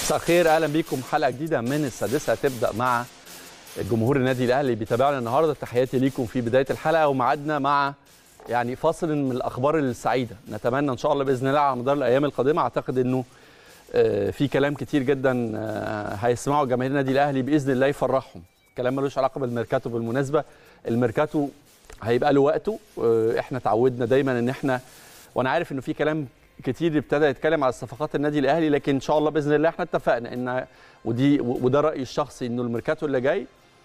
مساء الخير اهلا بيكم حلقه جديده من السادسه هتبدا مع جمهور النادي الاهلي بيتابعنا النهارده تحياتي ليكم في بدايه الحلقه وميعادنا مع يعني فاصل من الاخبار السعيده نتمنى ان شاء الله باذن الله على مدار الايام القادمه اعتقد انه آه، في كلام كتير جدا آه، هيسمعوا جماهير النادي الاهلي باذن الله يفرحهم كلام ملوش علاقه بالميركاتو بالمناسبه الميركاتو هيبقى له وقته آه، احنا تعودنا دايما ان احنا وانا عارف انه في كلام كتير ابتدى يتكلم على صفقات النادي الاهلي لكن ان شاء الله باذن الله احنا اتفقنا ان ودي وده رايي الشخصي انه الميركاتو اللي جاي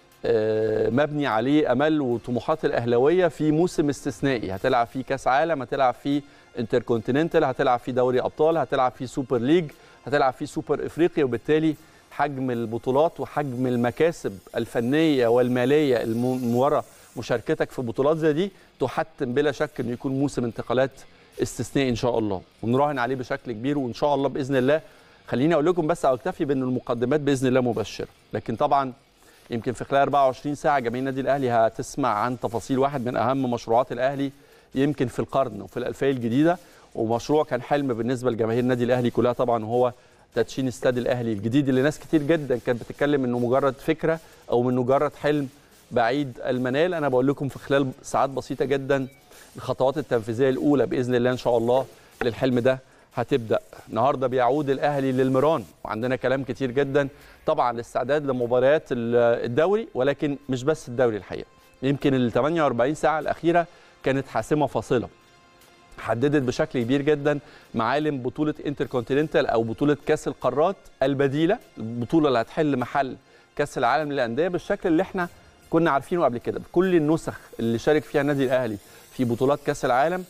آه، مبني عليه امل وطموحات الاهلاويه في موسم استثنائي هتلعب فيه كاس عالم هتلعب فيه انتركونتيننتال هتلعب فيه دوري ابطال هتلعب فيه سوبر ليج هتلعب فيه سوبر افريقيا وبالتالي حجم البطولات وحجم المكاسب الفنيه والماليه الم- ورا مشاركتك في بطولات زي دي تحتم بلا شك انه يكون موسم انتقالات استثنائي ان شاء الله ونراهن عليه بشكل كبير وان شاء الله باذن الله خليني اقول لكم بس او اكتفي بان المقدمات باذن الله مبشره لكن طبعا يمكن في خلال 24 ساعه جماهير النادي الاهلي هتسمع عن تفاصيل واحد من اهم مشروعات الاهلي يمكن في القرن وفي الالفيه الجديده ومشروع كان حلم بالنسبه لجماهير النادي الاهلي كلها طبعا وهو تدشين استاد الاهلي الجديد اللي ناس كتير جدا كانت بتتكلم انه مجرد فكره او من مجرد حلم بعيد المنال انا بقول لكم في خلال ساعات بسيطه جدا الخطوات التنفيذيه الاولى باذن الله ان شاء الله للحلم ده هتبدا النهارده بيعود الاهلي للمران وعندنا كلام كتير جدا طبعا الاستعداد لمباريات ال- الدوري ولكن مش بس الدوري الحقيقه يمكن ال 48 ساعه الاخيره كانت حاسمه فاصله حددت بشكل كبير جدا معالم بطوله انتركونتيننتال او بطوله كاس القارات البديله البطوله اللي هتحل محل كاس العالم للانديه بالشكل اللي احنا كنا عارفينه قبل كده بكل النسخ اللي شارك فيها النادي الاهلي في بطولات كاس العالم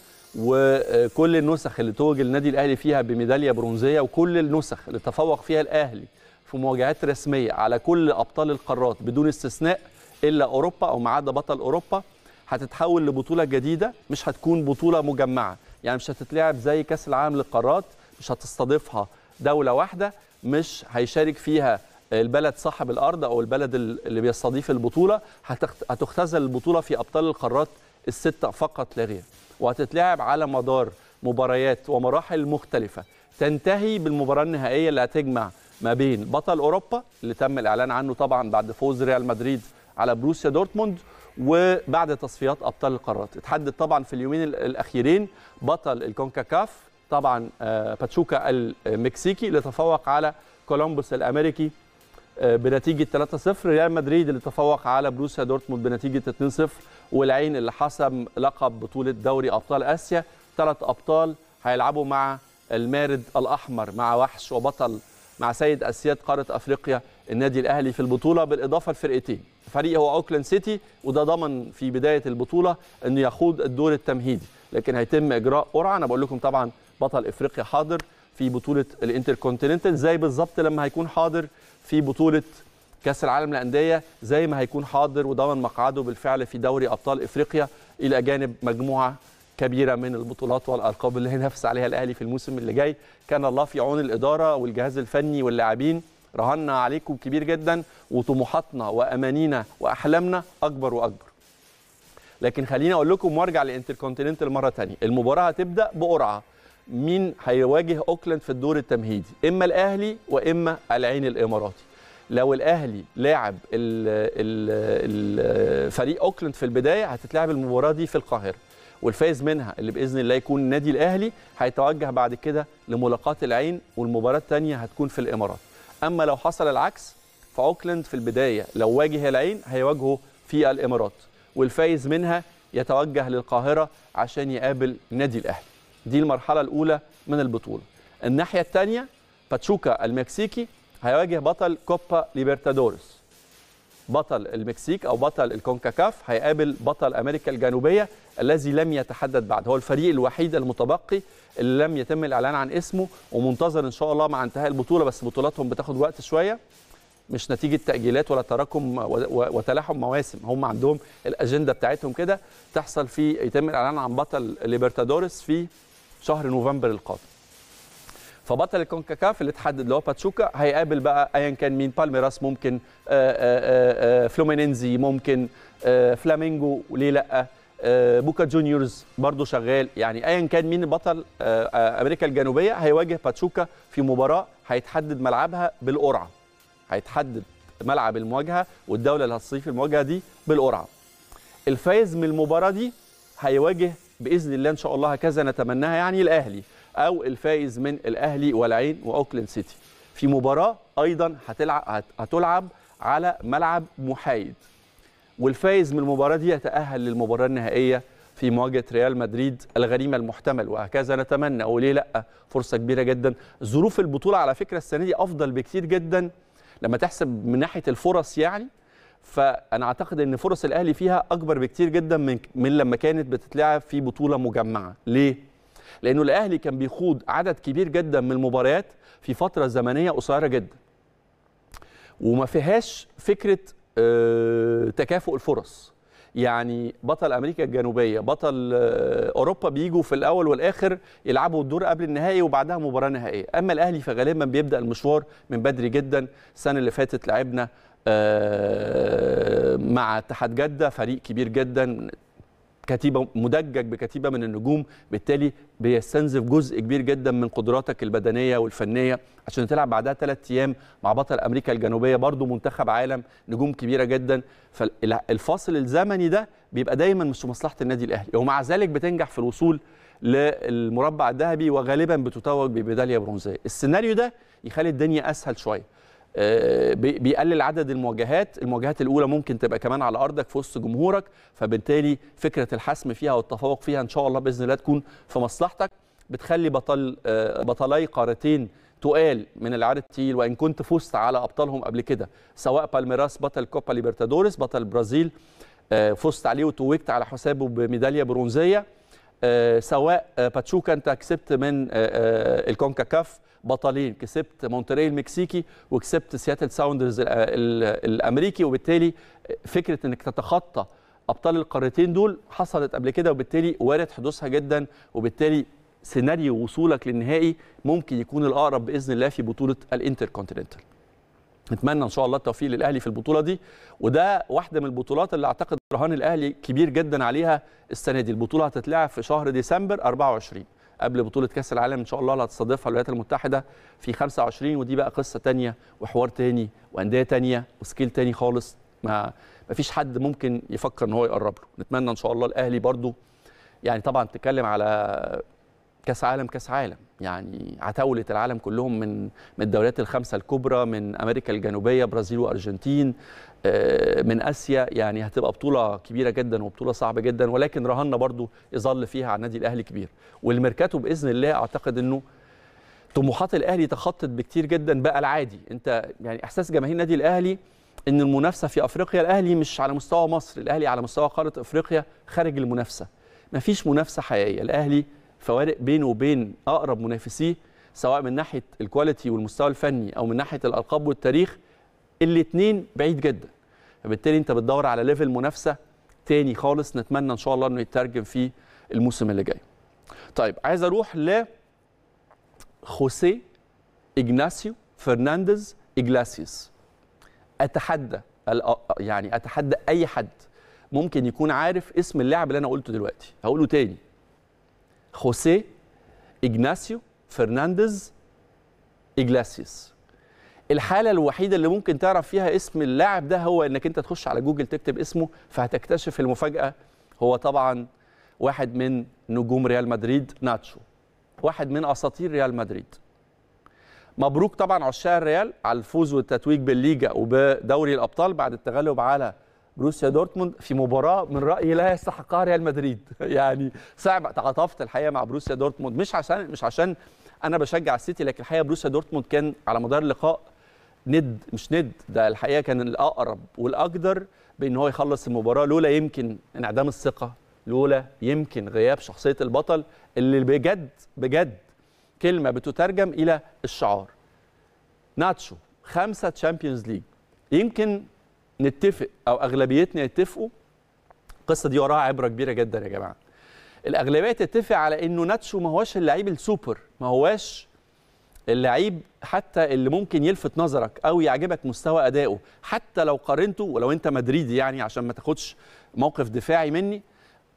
وكل النسخ اللي توج النادي الاهلي فيها بميداليه برونزيه وكل النسخ اللي تفوق فيها الاهلي في مواجهات رسميه على كل ابطال القارات بدون استثناء الا اوروبا او ما عدا بطل اوروبا هتتحول لبطوله جديده مش هتكون بطوله مجمعه يعني مش هتتلعب زي كاس العالم للقارات مش هتستضيفها دوله واحده مش هيشارك فيها البلد صاحب الارض او البلد اللي بيستضيف البطوله هتخت- هتختزل البطوله في ابطال القارات السته فقط لا غير وهتتلعب على مدار مباريات ومراحل مختلفه تنتهي بالمباراه النهائيه اللي هتجمع ما بين بطل اوروبا اللي تم الاعلان عنه طبعا بعد فوز ريال مدريد على بروسيا دورتموند وبعد تصفيات ابطال القارات اتحدد طبعا في اليومين ال- الاخيرين بطل الكونكاكاف طبعا آه، باتشوكا المكسيكي اللي تفوق على كولومبوس الامريكي آه، بنتيجه 3-0 ريال مدريد اللي تفوق على بروسيا دورتموند بنتيجه 2-0 والعين اللي حسم لقب بطوله دوري ابطال اسيا ثلاث ابطال هيلعبوا مع المارد الاحمر مع وحش وبطل مع سيد اسياد قاره افريقيا النادي الاهلي في البطوله بالاضافه لفرقتين فريق هو اوكلاند سيتي وده ضمن في بدايه البطوله انه يخوض الدور التمهيدي لكن هيتم اجراء قرعه انا بقول لكم طبعا بطل افريقيا حاضر في بطوله الانتركونتيننتال زي بالظبط لما هيكون حاضر في بطوله كاس العالم للانديه زي ما هيكون حاضر وضمن مقعده بالفعل في دوري ابطال افريقيا الى جانب مجموعه كبيره من البطولات والالقاب اللي هينافس عليها الاهلي في الموسم اللي جاي كان الله في عون الاداره والجهاز الفني واللاعبين رهنا عليكم كبير جدا وطموحاتنا وامانينا واحلامنا اكبر واكبر لكن خليني اقول لكم وارجع للانتركونتيننتال مره ثانيه المباراه هتبدا بقرعه مين هيواجه اوكلاند في الدور التمهيدي اما الاهلي واما العين الاماراتي لو الاهلي لاعب ال- ال- ال- فريق اوكلاند في البدايه هتتلعب المباراه دي في القاهره والفايز منها اللي باذن الله يكون النادي الاهلي هيتوجه بعد كده لملاقاه العين والمباراه الثانيه هتكون في الامارات اما لو حصل العكس فاوكلاند في البدايه لو واجه العين هيواجهه في الامارات والفايز منها يتوجه للقاهره عشان يقابل النادي الاهلي دي المرحله الاولى من البطوله الناحيه الثانيه باتشوكا المكسيكي هيواجه بطل كوبا ليبرتادورس بطل المكسيك او بطل الكونكاكاف هيقابل بطل امريكا الجنوبيه الذي لم يتحدد بعد هو الفريق الوحيد المتبقي اللي لم يتم الاعلان عن اسمه ومنتظر ان شاء الله مع انتهاء البطوله بس بطولاتهم بتاخد وقت شويه مش نتيجه تاجيلات ولا تراكم و- و- وتلاحم مواسم هم عندهم الاجنده بتاعتهم كده تحصل في يتم الاعلان عن بطل ليبرتادورس في شهر نوفمبر القادم فبطل الكونكاكاف اللي اتحدد اللي هو باتشوكا هيقابل بقى ايا كان مين بالميراس ممكن آآ آآ آآ فلومينينزي ممكن آآ فلامينجو وليه لا آه، بوكا جونيورز برضو شغال يعني ايا كان مين بطل آه، آه، امريكا الجنوبيه هيواجه باتشوكا في مباراه هيتحدد ملعبها بالقرعه هيتحدد ملعب المواجهه والدوله اللي هتصيف المواجهه دي بالقرعه الفايز من المباراه دي هيواجه باذن الله ان شاء الله هكذا نتمناها يعني الاهلي او الفائز من الاهلي والعين واوكلاند سيتي في مباراه ايضا هتلعب هت- هتلعب على ملعب محايد والفائز من المباراه دي يتاهل للمباراه النهائيه في مواجهه ريال مدريد الغريمه المحتمل وهكذا نتمنى وليه لا فرصه كبيره جدا ظروف البطوله على فكره السنه دي افضل بكتير جدا لما تحسب من ناحيه الفرص يعني فانا اعتقد ان فرص الاهلي فيها اكبر بكتير جدا من من لما كانت بتتلعب في بطوله مجمعه ليه لانه الاهلي كان بيخوض عدد كبير جدا من المباريات في فتره زمنيه قصيره جدا وما فيهاش فكره آه، تكافؤ الفرص يعني بطل امريكا الجنوبيه بطل آه، اوروبا بيجوا في الاول والاخر يلعبوا الدور قبل النهائي وبعدها مباراه نهائيه اما الاهلي فغالبا بيبدا المشوار من بدري جدا السنه اللي فاتت لعبنا آه، مع اتحاد جده فريق كبير جدا كتيبه مدجج بكتيبه من النجوم بالتالي بيستنزف جزء كبير جدا من قدراتك البدنيه والفنيه عشان تلعب بعدها ثلاث ايام مع بطل امريكا الجنوبيه برضو منتخب عالم نجوم كبيره جدا فالفاصل الزمني ده بيبقى دايما مش في مصلحه النادي الاهلي ومع ذلك بتنجح في الوصول للمربع الذهبي وغالبا بتتوج بميداليه برونزيه السيناريو ده يخلي الدنيا اسهل شويه آه، بي- بيقلل عدد المواجهات المواجهات الاولى ممكن تبقى كمان على ارضك في وسط جمهورك فبالتالي فكره الحسم فيها والتفوق فيها ان شاء الله باذن الله تكون في مصلحتك بتخلي بطل آه، بطلاي قارتين تقال من العيار التقيل وان كنت فزت على ابطالهم قبل كده سواء بالميراس بطل كوبا ليبرتادوريس بطل البرازيل آه، فزت عليه وتوجت على حسابه بميداليه برونزيه آه، سواء آه، باتشوكا انت كسبت من آه، آه، الكونكاكاف بطلين كسبت مونتري المكسيكي وكسبت سياتل ساوندرز ال- ال- الامريكي وبالتالي فكره انك تتخطى ابطال القارتين دول حصلت قبل كده وبالتالي وارد حدوثها جدا وبالتالي سيناريو وصولك للنهائي ممكن يكون الاقرب باذن الله في بطوله الانتر كونتيننتال نتمنى ان شاء الله التوفيق للاهلي في البطوله دي وده واحده من البطولات اللي اعتقد رهان الاهلي كبير جدا عليها السنه دي البطوله هتتلعب في شهر ديسمبر 24 قبل بطوله كاس العالم ان شاء الله اللي هتستضيفها الولايات المتحده في 25 ودي بقى قصه تانية وحوار تاني وانديه تانية وسكيل تاني خالص ما ما فيش حد ممكن يفكر ان هو يقرب له نتمنى ان شاء الله الاهلي برضو يعني طبعا تتكلم على كاس عالم كاس عالم يعني عتاوله العالم كلهم من من الدوريات الخمسه الكبرى من امريكا الجنوبيه برازيل وارجنتين آه، من اسيا يعني هتبقى بطوله كبيره جدا وبطوله صعبه جدا ولكن رهنا برضو يظل فيها على النادي الاهلي كبير والميركاتو باذن الله اعتقد انه طموحات الاهلي تخطت بكتير جدا بقى العادي انت يعني احساس جماهير النادي الاهلي ان المنافسه في افريقيا الاهلي مش على مستوى مصر الاهلي على مستوى قاره افريقيا خارج المنافسه مفيش منافسه حقيقيه الاهلي فوارق بينه وبين اقرب منافسيه سواء من ناحيه الكواليتي والمستوى الفني او من ناحيه الالقاب والتاريخ الاثنين بعيد جدا فبالتالي انت بتدور على ليفل منافسه تاني خالص نتمنى ان شاء الله انه يترجم في الموسم اللي جاي طيب عايز اروح ل خوسيه إجناسيو فرنانديز إجلاسيوس أتحدى الأ- يعني أتحدى أي حد ممكن يكون عارف اسم اللاعب اللي أنا قلته دلوقتي هقوله تاني خوسيه إجناسيو فرنانديز إجلاسيوس الحالة الوحيدة اللي ممكن تعرف فيها اسم اللاعب ده هو انك انت تخش على جوجل تكتب اسمه فهتكتشف المفاجأة هو طبعا واحد من نجوم ريال مدريد ناتشو واحد من اساطير ريال مدريد مبروك طبعا عشاق الريال على الفوز والتتويج بالليجا وبدوري الابطال بعد التغلب على بروسيا دورتموند في مباراه من رايي لا يستحقها ريال مدريد يعني صعب تعاطفت الحقيقه مع بروسيا دورتموند مش عشان مش عشان انا بشجع السيتي لكن الحقيقه بروسيا دورتموند كان على مدار اللقاء ند مش ند ده الحقيقه كان الاقرب والاقدر بان هو يخلص المباراه لولا يمكن انعدام الثقه لولا يمكن غياب شخصيه البطل اللي بجد بجد كلمه بتترجم الى الشعار ناتشو خمسه تشامبيونز ليج يمكن نتفق او اغلبيتنا يتفقوا القصه دي وراها عبره كبيره جدا يا جماعه الاغلبيه تتفق على انه ناتشو ما هواش اللعيب السوبر ما هواش اللعيب حتى اللي ممكن يلفت نظرك او يعجبك مستوى ادائه حتى لو قارنته ولو انت مدريدي يعني عشان ما تاخدش موقف دفاعي مني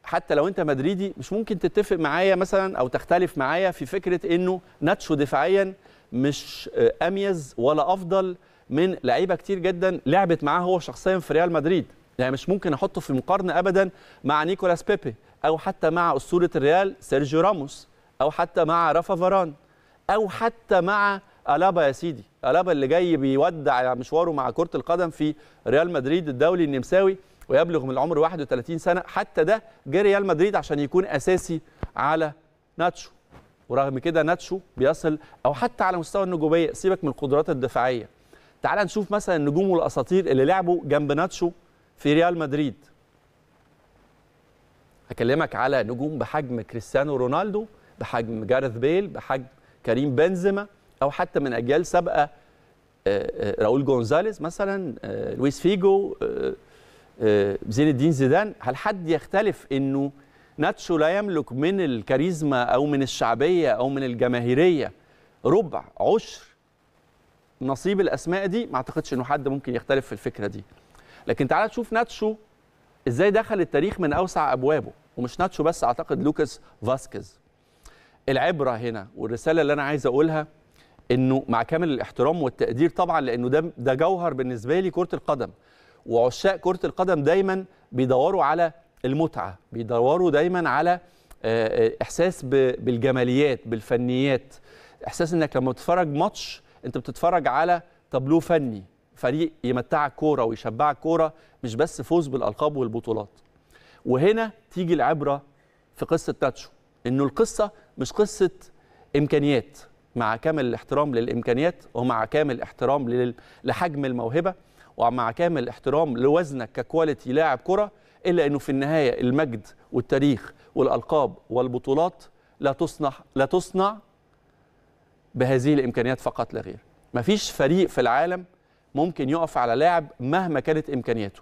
حتى لو انت مدريدي مش ممكن تتفق معايا مثلا او تختلف معايا في فكره انه ناتشو دفاعيا مش اميز ولا افضل من لعيبه كتير جدا لعبت معاه هو شخصيا في ريال مدريد يعني مش ممكن احطه في مقارنه ابدا مع نيكولاس بيبي او حتى مع اسطوره الريال سيرجيو راموس او حتى مع رافا فاران او حتى مع الابا يا سيدي الابا اللي جاي بيودع مشواره مع كره القدم في ريال مدريد الدولي النمساوي ويبلغ من العمر 31 سنه حتى ده جه ريال مدريد عشان يكون اساسي على ناتشو ورغم كده ناتشو بيصل او حتى على مستوى النجوميه سيبك من القدرات الدفاعيه تعال نشوف مثلا النجوم والاساطير اللي لعبوا جنب ناتشو في ريال مدريد هكلمك على نجوم بحجم كريستيانو رونالدو بحجم جارث بيل بحجم كريم بنزيما او حتى من اجيال سابقه راؤول جونزاليز مثلا لويس فيجو زين الدين زيدان هل حد يختلف انه ناتشو لا يملك من الكاريزما او من الشعبيه او من الجماهيريه ربع عشر نصيب الاسماء دي ما اعتقدش انه حد ممكن يختلف في الفكره دي لكن تعال تشوف ناتشو ازاي دخل التاريخ من اوسع ابوابه ومش ناتشو بس اعتقد لوكاس فاسكيز العبره هنا والرساله اللي انا عايز اقولها انه مع كامل الاحترام والتقدير طبعا لانه ده ده جوهر بالنسبه لي كره القدم وعشاق كره القدم دايما بيدوروا على المتعه بيدوروا دايما على احساس بالجماليات بالفنيات احساس انك لما تتفرج ماتش انت بتتفرج على تابلو فني فريق يمتعك كوره ويشبعك كوره مش بس فوز بالالقاب والبطولات وهنا تيجي العبره في قصه تاتشو انه القصه مش قصه امكانيات مع كامل الاحترام للامكانيات ومع كامل الاحترام لحجم الموهبه ومع كامل الاحترام لوزنك ككواليتي لاعب كره الا انه في النهايه المجد والتاريخ والالقاب والبطولات لا تصنع لا تصنع بهذه الامكانيات فقط لا غير مفيش فريق في العالم ممكن يقف على لاعب مهما كانت امكانياته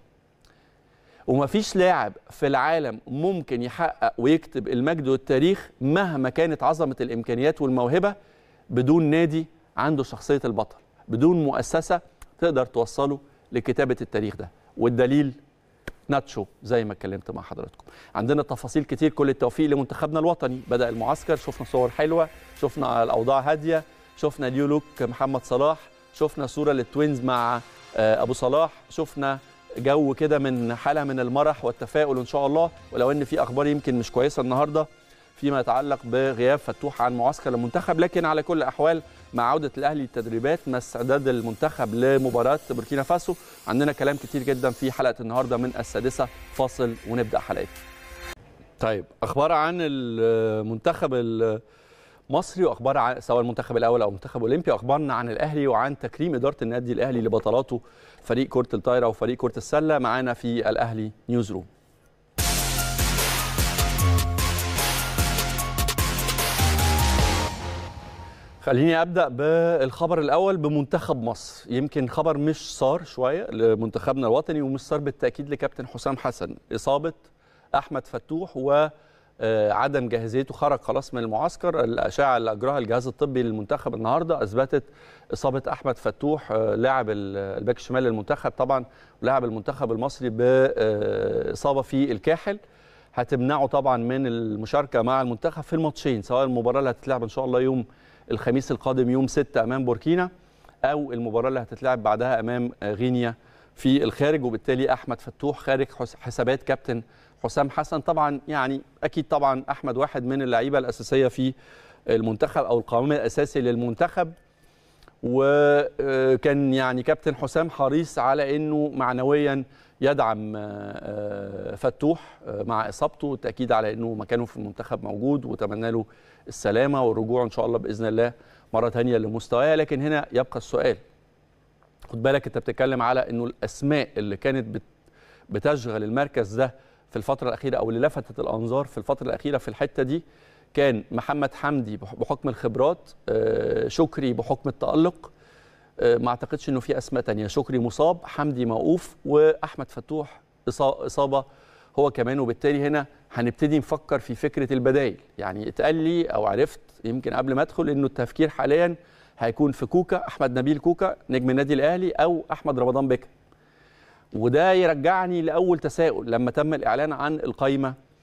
ومفيش لاعب في العالم ممكن يحقق ويكتب المجد والتاريخ مهما كانت عظمه الامكانيات والموهبه بدون نادي عنده شخصيه البطل بدون مؤسسه تقدر توصله لكتابه التاريخ ده والدليل ناتشو زي ما اتكلمت مع حضراتكم عندنا تفاصيل كتير كل التوفيق لمنتخبنا الوطني بدا المعسكر شفنا صور حلوه شفنا الاوضاع هاديه شفنا نيو لوك محمد صلاح شفنا صوره للتوينز مع ابو صلاح شفنا جو كده من حاله من المرح والتفاؤل ان شاء الله ولو ان في اخبار يمكن مش كويسه النهارده فيما يتعلق بغياب فتوح عن معسكر المنتخب لكن على كل الاحوال مع عوده الاهلي التدريبات مع استعداد المنتخب لمباراه بوركينا فاسو عندنا كلام كتير جدا في حلقه النهارده من السادسه فاصل ونبدا حلقتنا. طيب اخبار عن المنتخب المصري واخبار عن سواء المنتخب الاول او المنتخب الاولمبي واخبارنا عن الاهلي وعن تكريم اداره النادي الاهلي لبطلاته فريق كره الطايره وفريق كره السله معانا في الاهلي نيوز روم. خليني ابدا بالخبر الاول بمنتخب مصر يمكن خبر مش صار شويه لمنتخبنا الوطني ومش صار بالتاكيد لكابتن حسام حسن اصابه احمد فتوح وعدم جاهزيته خرج خلاص من المعسكر الاشعه اللي اجراها الجهاز الطبي للمنتخب النهارده اثبتت اصابه احمد فتوح لاعب الباك الشمال للمنتخب طبعا ولاعب المنتخب المصري باصابه في الكاحل هتمنعه طبعا من المشاركه مع المنتخب في الماتشين سواء المباراه اللي هتتلعب ان شاء الله يوم الخميس القادم يوم 6 امام بوركينا او المباراه اللي هتتلعب بعدها امام غينيا في الخارج وبالتالي احمد فتوح خارج حسابات كابتن حسام حسن طبعا يعني اكيد طبعا احمد واحد من اللعيبه الاساسيه في المنتخب او القوام الاساسي للمنتخب وكان يعني كابتن حسام حريص على انه معنويا يدعم فتوح مع اصابته والتاكيد على انه مكانه في المنتخب موجود وتمنى له السلامه والرجوع ان شاء الله باذن الله مره ثانيه لمستواه لكن هنا يبقى السؤال خد بالك انت بتتكلم على انه الاسماء اللي كانت بتشغل المركز ده في الفتره الاخيره او اللي لفتت الانظار في الفتره الاخيره في الحته دي كان محمد حمدي بحكم الخبرات شكري بحكم التالق ما اعتقدش انه في اسماء تانية شكري مصاب حمدي موقوف واحمد فتوح اصابه هو كمان وبالتالي هنا هنبتدي نفكر في فكره البدائل يعني اتقال لي او عرفت يمكن قبل ما ادخل انه التفكير حاليا هيكون في كوكا احمد نبيل كوكا نجم النادي الاهلي او احمد رمضان بكر وده يرجعني لاول تساؤل لما تم الاعلان عن القائمه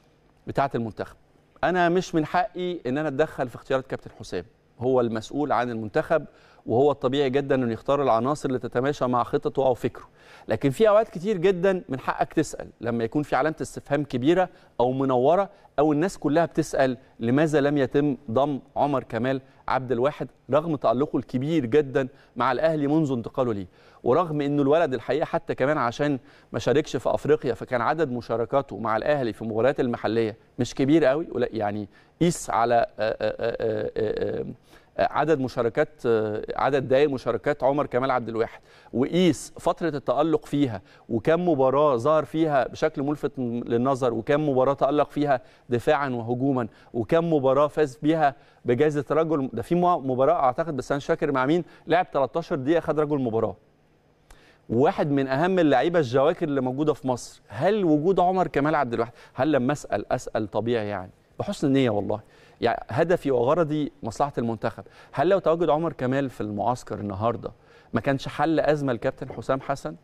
بتاعه المنتخب انا مش من حقي ان انا اتدخل في اختيارات كابتن حسام هو المسؤول عن المنتخب وهو الطبيعي جدا انه يختار العناصر اللي تتماشى مع خططه او فكره لكن في اوقات كتير جدا من حقك تسال لما يكون في علامه استفهام كبيره او منوره او الناس كلها بتسال لماذا لم يتم ضم عمر كمال عبد الواحد رغم تالقه الكبير جدا مع الاهلي منذ انتقاله ليه ورغم انه الولد الحقيقه حتى كمان عشان ما شاركش في افريقيا فكان عدد مشاركاته مع الاهلي في المباريات المحليه مش كبير قوي يعني قيس على آآ آآ آآ عدد مشاركات عدد دقائق مشاركات عمر كمال عبد الواحد وقيس فتره التالق فيها وكم مباراه ظهر فيها بشكل ملفت للنظر وكم مباراه تالق فيها دفاعا وهجوما وكم مباراه فاز بيها بجائزه رجل ده في مباراه اعتقد بس انا مش فاكر مع مين لعب 13 دقيقه خد رجل مباراه واحد من اهم اللعيبه الجواكر اللي موجوده في مصر هل وجود عمر كمال عبد الواحد هل لما اسال اسال طبيعي يعني بحسن النيه والله يعني هدفي وغرضي مصلحه المنتخب هل لو تواجد عمر كمال في المعسكر النهارده ما كانش حل ازمه الكابتن حسام حسن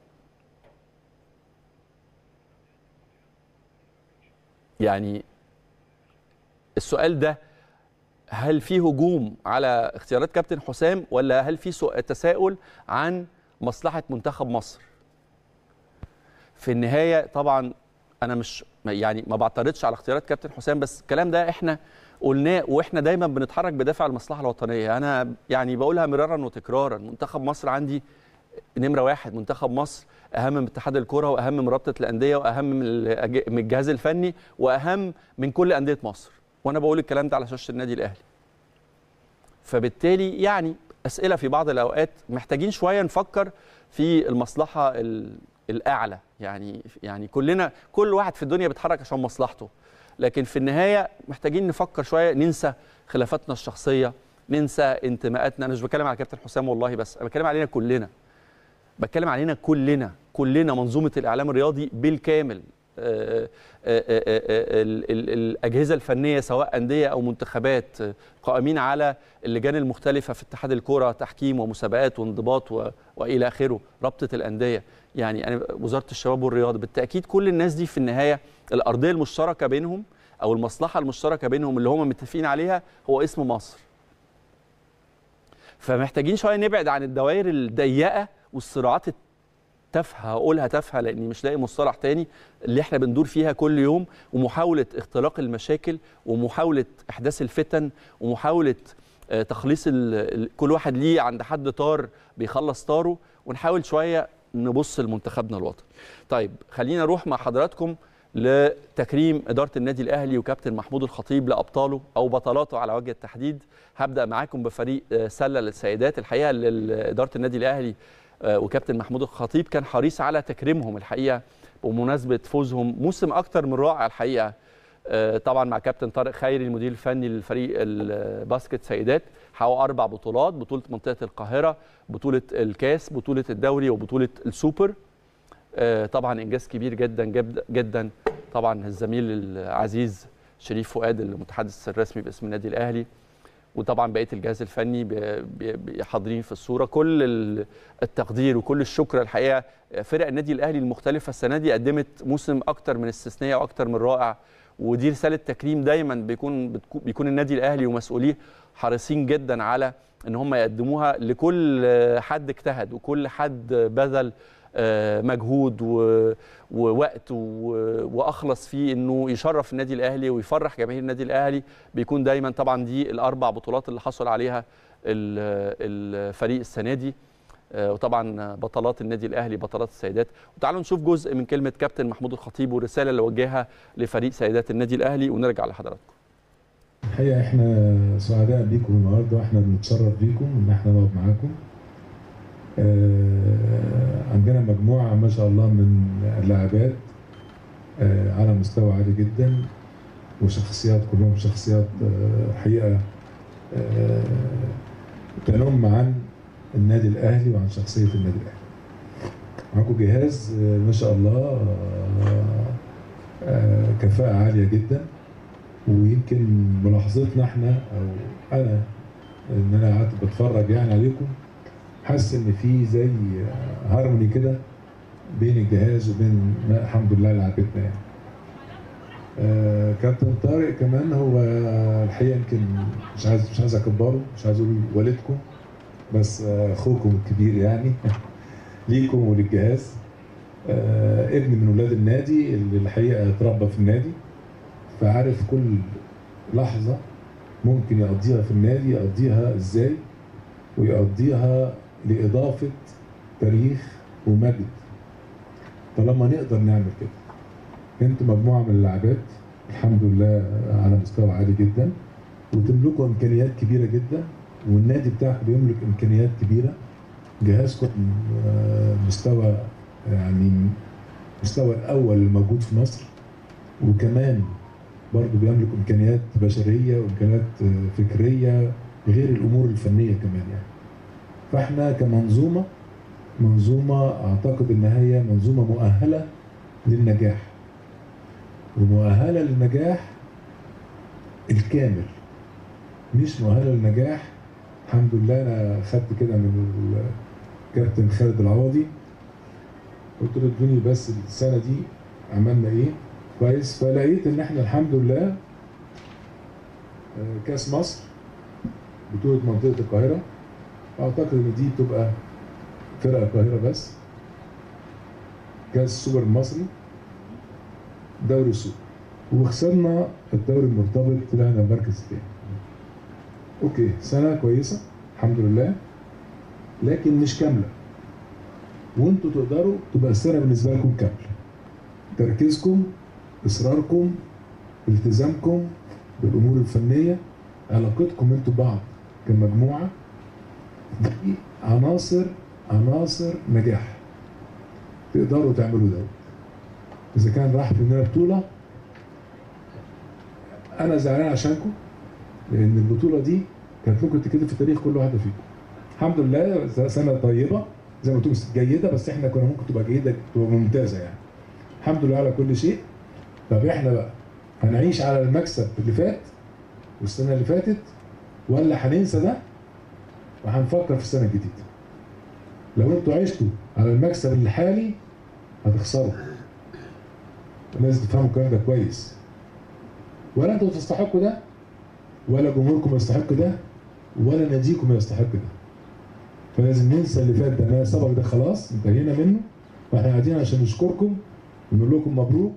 يعني السؤال ده هل في هجوم على اختيارات كابتن حسام ولا هل في تساؤل عن مصلحه منتخب مصر في النهايه طبعا انا مش يعني ما بعترضش على اختيارات كابتن حسام بس الكلام ده احنا قلناه واحنا دايما بنتحرك بدافع المصلحه الوطنيه انا يعني بقولها مرارا وتكرارا منتخب مصر عندي نمره واحد منتخب مصر اهم من اتحاد الكره واهم من رابطه الانديه واهم من الجهاز الفني واهم من كل انديه مصر وانا بقول الكلام ده على شاشه النادي الاهلي فبالتالي يعني اسئله في بعض الاوقات محتاجين شويه نفكر في المصلحه الاعلى يعني يعني كلنا كل واحد في الدنيا بيتحرك عشان مصلحته لكن في النهايه محتاجين نفكر شويه ننسى خلافاتنا الشخصيه ننسى انتماءاتنا انا مش بتكلم على كابتن حسام والله بس انا بتكلم علينا كلنا بتكلم علينا كلنا كلنا منظومه الاعلام الرياضي بالكامل آآ آآ آآ الاجهزه الفنيه سواء انديه او منتخبات قائمين على اللجان المختلفه في اتحاد الكره تحكيم ومسابقات وانضباط و... والى اخره رابطه الانديه يعني انا وزاره الشباب والرياضه بالتاكيد كل الناس دي في النهايه الارضيه المشتركه بينهم او المصلحه المشتركه بينهم اللي هم متفقين عليها هو اسم مصر فمحتاجين شويه نبعد عن الدوائر الضيقه والصراعات تافهه هقولها تافهه لاني مش لاقي مصطلح تاني اللي احنا بندور فيها كل يوم ومحاوله اختلاق المشاكل ومحاوله احداث الفتن ومحاوله تخليص كل واحد ليه عند حد طار بيخلص طاره ونحاول شويه نبص لمنتخبنا الوطني. طيب خلينا نروح مع حضراتكم لتكريم اداره النادي الاهلي وكابتن محمود الخطيب لابطاله او بطلاته على وجه التحديد هبدا معاكم بفريق سله للسيدات الحقيقه اداره النادي الاهلي وكابتن محمود الخطيب كان حريص على تكريمهم الحقيقه بمناسبه فوزهم موسم اكتر من رائع الحقيقه طبعا مع كابتن طارق خيري المدير الفني للفريق الباسكت سيدات حققوا اربع بطولات بطوله منطقه القاهره بطوله الكاس بطوله الدوري وبطوله السوبر طبعا انجاز كبير جدا جدا طبعا الزميل العزيز شريف فؤاد المتحدث الرسمي باسم النادي الاهلي وطبعا بقيه الجهاز الفني حاضرين في الصوره كل التقدير وكل الشكر الحقيقه فرق النادي الاهلي المختلفه السنه دي قدمت موسم اكتر من استثنائي واكتر من رائع ودي رساله تكريم دايما بيكون بيكون النادي الاهلي ومسؤوليه حريصين جدا على ان هم يقدموها لكل حد اجتهد وكل حد بذل مجهود ووقت واخلص فيه انه يشرف النادي الاهلي ويفرح جماهير النادي الاهلي بيكون دايما طبعا دي الاربع بطولات اللي حصل عليها الفريق السنه دي وطبعا بطلات النادي الاهلي بطلات السيدات وتعالوا نشوف جزء من كلمه كابتن محمود الخطيب والرساله اللي وجهها لفريق سيدات النادي الاهلي ونرجع لحضراتكم الحقيقه احنا سعداء بيكم النهارده واحنا بنتشرف بيكم ان احنا نقعد معاكم آه عندنا مجموعه ما شاء الله من اللاعبات آه على مستوى عالي جدا وشخصيات كلهم شخصيات آه حقيقه تنم عن النادي الاهلي وعن شخصيه النادي الاهلي. معاكم جهاز ما شاء الله كفاءه عاليه جدا ويمكن ملاحظتنا احنا او انا ان انا قعدت بتفرج يعني عليكم حاسس ان في زي هارموني كده بين الجهاز وبين الحمد لله لعبتنا يعني. آه كابتن طارق كمان هو الحقيقه يمكن مش عايز مش عايز اكبره مش عايز اقول والدكم بس آه اخوكم الكبير يعني ليكم وللجهاز آه ابن من ولاد النادي اللي الحقيقه اتربى في النادي فعارف كل لحظه ممكن يقضيها في النادي يقضيها ازاي ويقضيها لاضافه تاريخ ومجد طالما نقدر نعمل كده انتوا مجموعه من اللاعبات الحمد لله على مستوى عالي جدا وتملكوا امكانيات كبيره جدا والنادي بتاعكم بيملك امكانيات كبيره جهازكم مستوى يعني مستوى الاول الموجود في مصر وكمان برضه بيملك امكانيات بشريه وامكانيات فكريه غير الامور الفنيه كمان يعني فاحنا كمنظومه منظومه اعتقد ان هي منظومه مؤهله للنجاح ومؤهله للنجاح الكامل مش مؤهله للنجاح الحمد لله انا خدت كده من الكابتن خالد العوضي قلت له ادوني بس السنه دي عملنا ايه كويس فلقيت ان احنا الحمد لله كاس مصر بطوله منطقه القاهره اعتقد ان دي تبقى فرق القاهره بس كاس السوبر المصري دوري السوبر وخسرنا الدوري المرتبط طلعنا المركز الثاني اوكي سنه كويسه الحمد لله لكن مش كامله وانتوا تقدروا تبقى السنه بالنسبه لكم كامله تركيزكم اصراركم التزامكم بالامور الفنيه علاقتكم انتوا ببعض كمجموعه دي عناصر عناصر نجاح تقدروا تعملوا ده اذا كان راح مننا بطوله انا زعلان عشانكم لان البطوله دي كانت ممكن تتكتب في تاريخ كل واحده فيكم الحمد لله سنه طيبه زي ما تقول جيده بس احنا كنا ممكن تبقى جيده تبقى ممتازه يعني الحمد لله على كل شيء طب احنا بقى هنعيش على المكسب اللي فات والسنه اللي فاتت ولا هننسى ده وهنفكر في السنه الجديده لو انتوا عشتوا على المكسب الحالي هتخسروا لازم تفهموا الكلام ده كويس ولا انتوا تستحقوا ده ولا جمهوركم يستحق ده ولا ناديكم يستحق ده فلازم ننسى اللي فات ده ما سبق ده خلاص انتهينا منه واحنا قاعدين عشان نشكركم ونقول لكم مبروك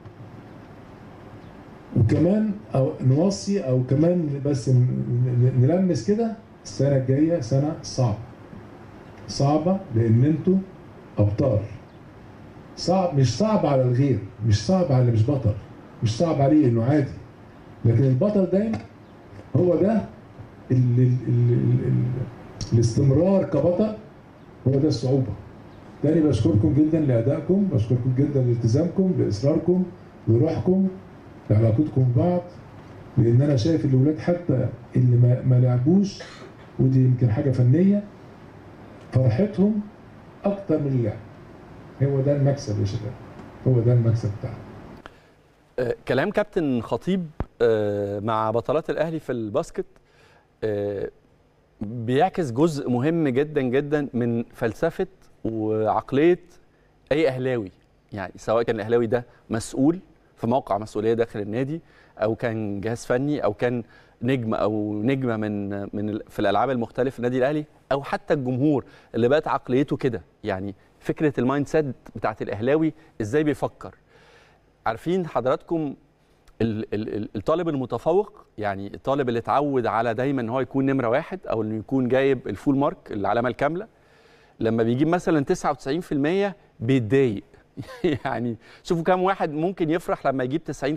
وكمان او نوصي او كمان بس نلمس كده السنه الجايه سنه صعبه صعبه لان انتوا ابطال صعب مش صعب على الغير مش صعب على اللي مش بطل مش صعب عليه انه عادي لكن البطل دايما هو ده ال ال ال ال الاستمرار كبطل هو ده الصعوبه تاني بشكركم جدا لادائكم بشكركم جدا لالتزامكم لاصراركم لروحكم لعلاقتكم ببعض لان انا شايف الاولاد حتى اللي ما, ما لعبوش ودي يمكن حاجه فنيه فرحتهم اكتر من اللعب هو ده المكسب يا شباب هو ده المكسب بتاعنا آه كلام كابتن خطيب آه مع بطلات الاهلي في الباسكت آه بيعكس جزء مهم جدا جدا من فلسفه وعقليه اي اهلاوي يعني سواء كان الاهلاوي ده مسؤول في موقع مسؤوليه داخل النادي او كان جهاز فني او كان نجم او نجمه من من في الالعاب المختلفه في النادي الاهلي او حتى الجمهور اللي بقت عقليته كده يعني فكره المايند سيت بتاعت الاهلاوي ازاي بيفكر عارفين حضراتكم الطالب المتفوق يعني الطالب اللي اتعود على دايما ان هو يكون نمره واحد او انه يكون جايب الفول مارك العلامه الكامله لما بيجيب مثلا 99% بيتضايق يعني شوفوا كام واحد ممكن يفرح لما يجيب 90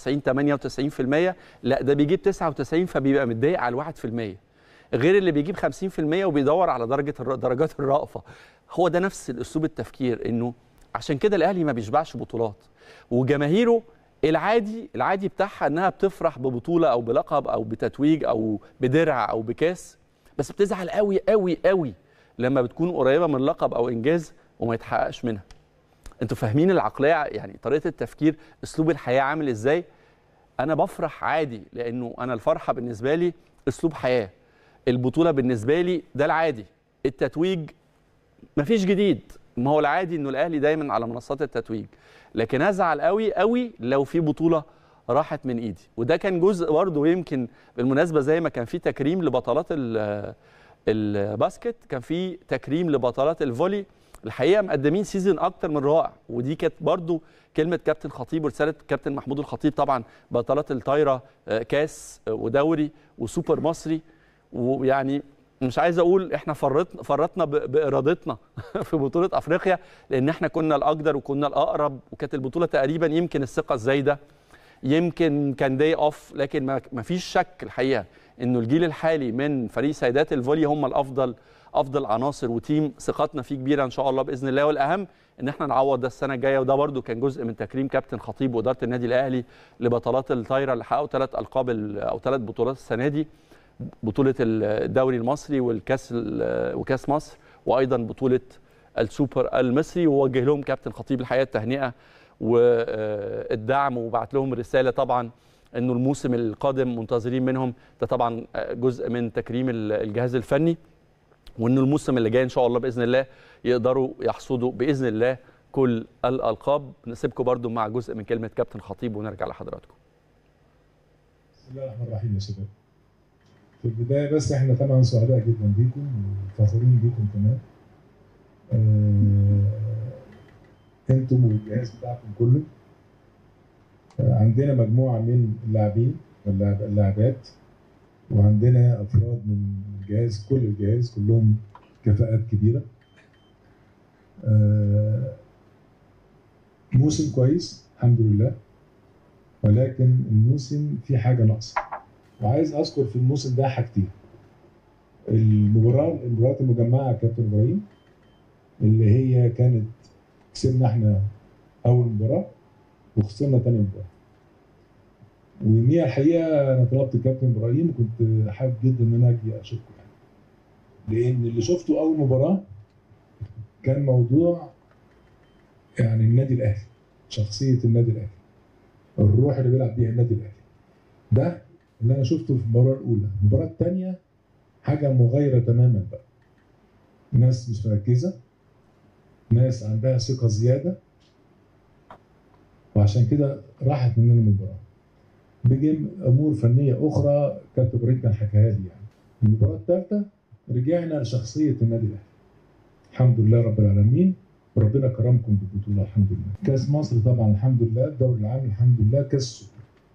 95 98% لا ده بيجيب 99 فبيبقى متضايق على الواحد في المية غير اللي بيجيب 50% وبيدور على درجه درجات الرأفه هو ده نفس الاسلوب التفكير انه عشان كده الاهلي ما بيشبعش بطولات وجماهيره العادي العادي بتاعها انها بتفرح ببطوله او بلقب او بتتويج او بدرع او بكاس بس بتزعل قوي قوي قوي لما بتكون قريبه من لقب او انجاز وما يتحققش منها انتوا فاهمين العقليه يعني طريقه التفكير اسلوب الحياه عامل ازاي انا بفرح عادي لانه انا الفرحه بالنسبه لي اسلوب حياه البطوله بالنسبه لي ده العادي التتويج مفيش جديد ما هو العادي انه الاهلي دايما على منصات التتويج لكن ازعل قوي قوي لو في بطوله راحت من ايدي وده كان جزء برضه يمكن بالمناسبه زي ما كان في تكريم لبطلات ال- الباسكت كان في تكريم لبطلات الفولي الحقيقه مقدمين سيزون اكتر من رائع ودي كانت برضو كلمه كابتن خطيب ورساله كابتن محمود الخطيب طبعا بطلات الطايره آه، كاس آه، ودوري وسوبر مصري ويعني مش عايز اقول احنا فرطنا فرطنا ب- بارادتنا في بطوله افريقيا لان احنا كنا الاقدر وكنا الاقرب وكانت البطوله تقريبا يمكن الثقه الزايده يمكن كان داي اوف لكن ما ما فيش شك الحقيقه انه الجيل الحالي من فريق سيدات الفولي هم الافضل افضل عناصر وتيم ثقتنا فيه كبيره ان شاء الله باذن الله والاهم ان احنا نعوض ده السنه الجايه وده برده كان جزء من تكريم كابتن خطيب واداره النادي الاهلي لبطلات الطايره اللي حققوا ثلاث القاب ال- او ثلاث بطولات السنه دي بطوله الدوري المصري والكاس ال- وكاس مصر وايضا بطوله السوبر المصري ووجه لهم كابتن خطيب الحقيقه التهنئه والدعم وبعت لهم رساله طبعا انه الموسم القادم منتظرين منهم ده طبعا جزء من تكريم الجهاز الفني وانه الموسم اللي جاي ان شاء الله باذن الله يقدروا يحصدوا باذن الله كل الالقاب نسيبكم برضو مع جزء من كلمه كابتن خطيب ونرجع لحضراتكم بسم الله الرحمن الرحيم يا شباب في البداية بس احنا طبعا سعداء جدا بيكم وفخورين بيكم كمان آه، انتم والجهاز بتاعكم كله آه، عندنا مجموعة من اللاعبين واللاعب- اللاعبات وعندنا افراد من الجهاز كل الجهاز كلهم كفاءات كبيرة آه، موسم كويس الحمد لله ولكن الموسم فيه حاجه ناقصه وعايز اذكر في الموسم ده حاجتين المباراه المباريات المجمعه يا كابتن ابراهيم اللي هي كانت كسبنا احنا اول مباراه وخسرنا تاني مباراه ومية الحقيقه انا طلبت الكابتن ابراهيم وكنت حابب جدا ان انا اجي اشوفكم يعني لان اللي شفته اول مباراه كان موضوع يعني النادي الاهلي شخصيه النادي الاهلي الروح اللي بيلعب بيها النادي الاهلي ده اللي انا شفته في المباراه الاولى المباراه الثانيه حاجه مغايره تماما بقى ناس مش مركزه ناس عندها ثقه زياده وعشان كده راحت مننا المباراه بيجي امور فنيه اخرى كابتن ابراهيم كان حكاها لي يعني المباراه الثالثه رجعنا لشخصيه النادي الاهلي الحمد لله رب العالمين وربنا كرمكم بالبطوله الحمد لله. كاس مصر طبعا الحمد لله، الدوري العام الحمد لله، كاس السوبر.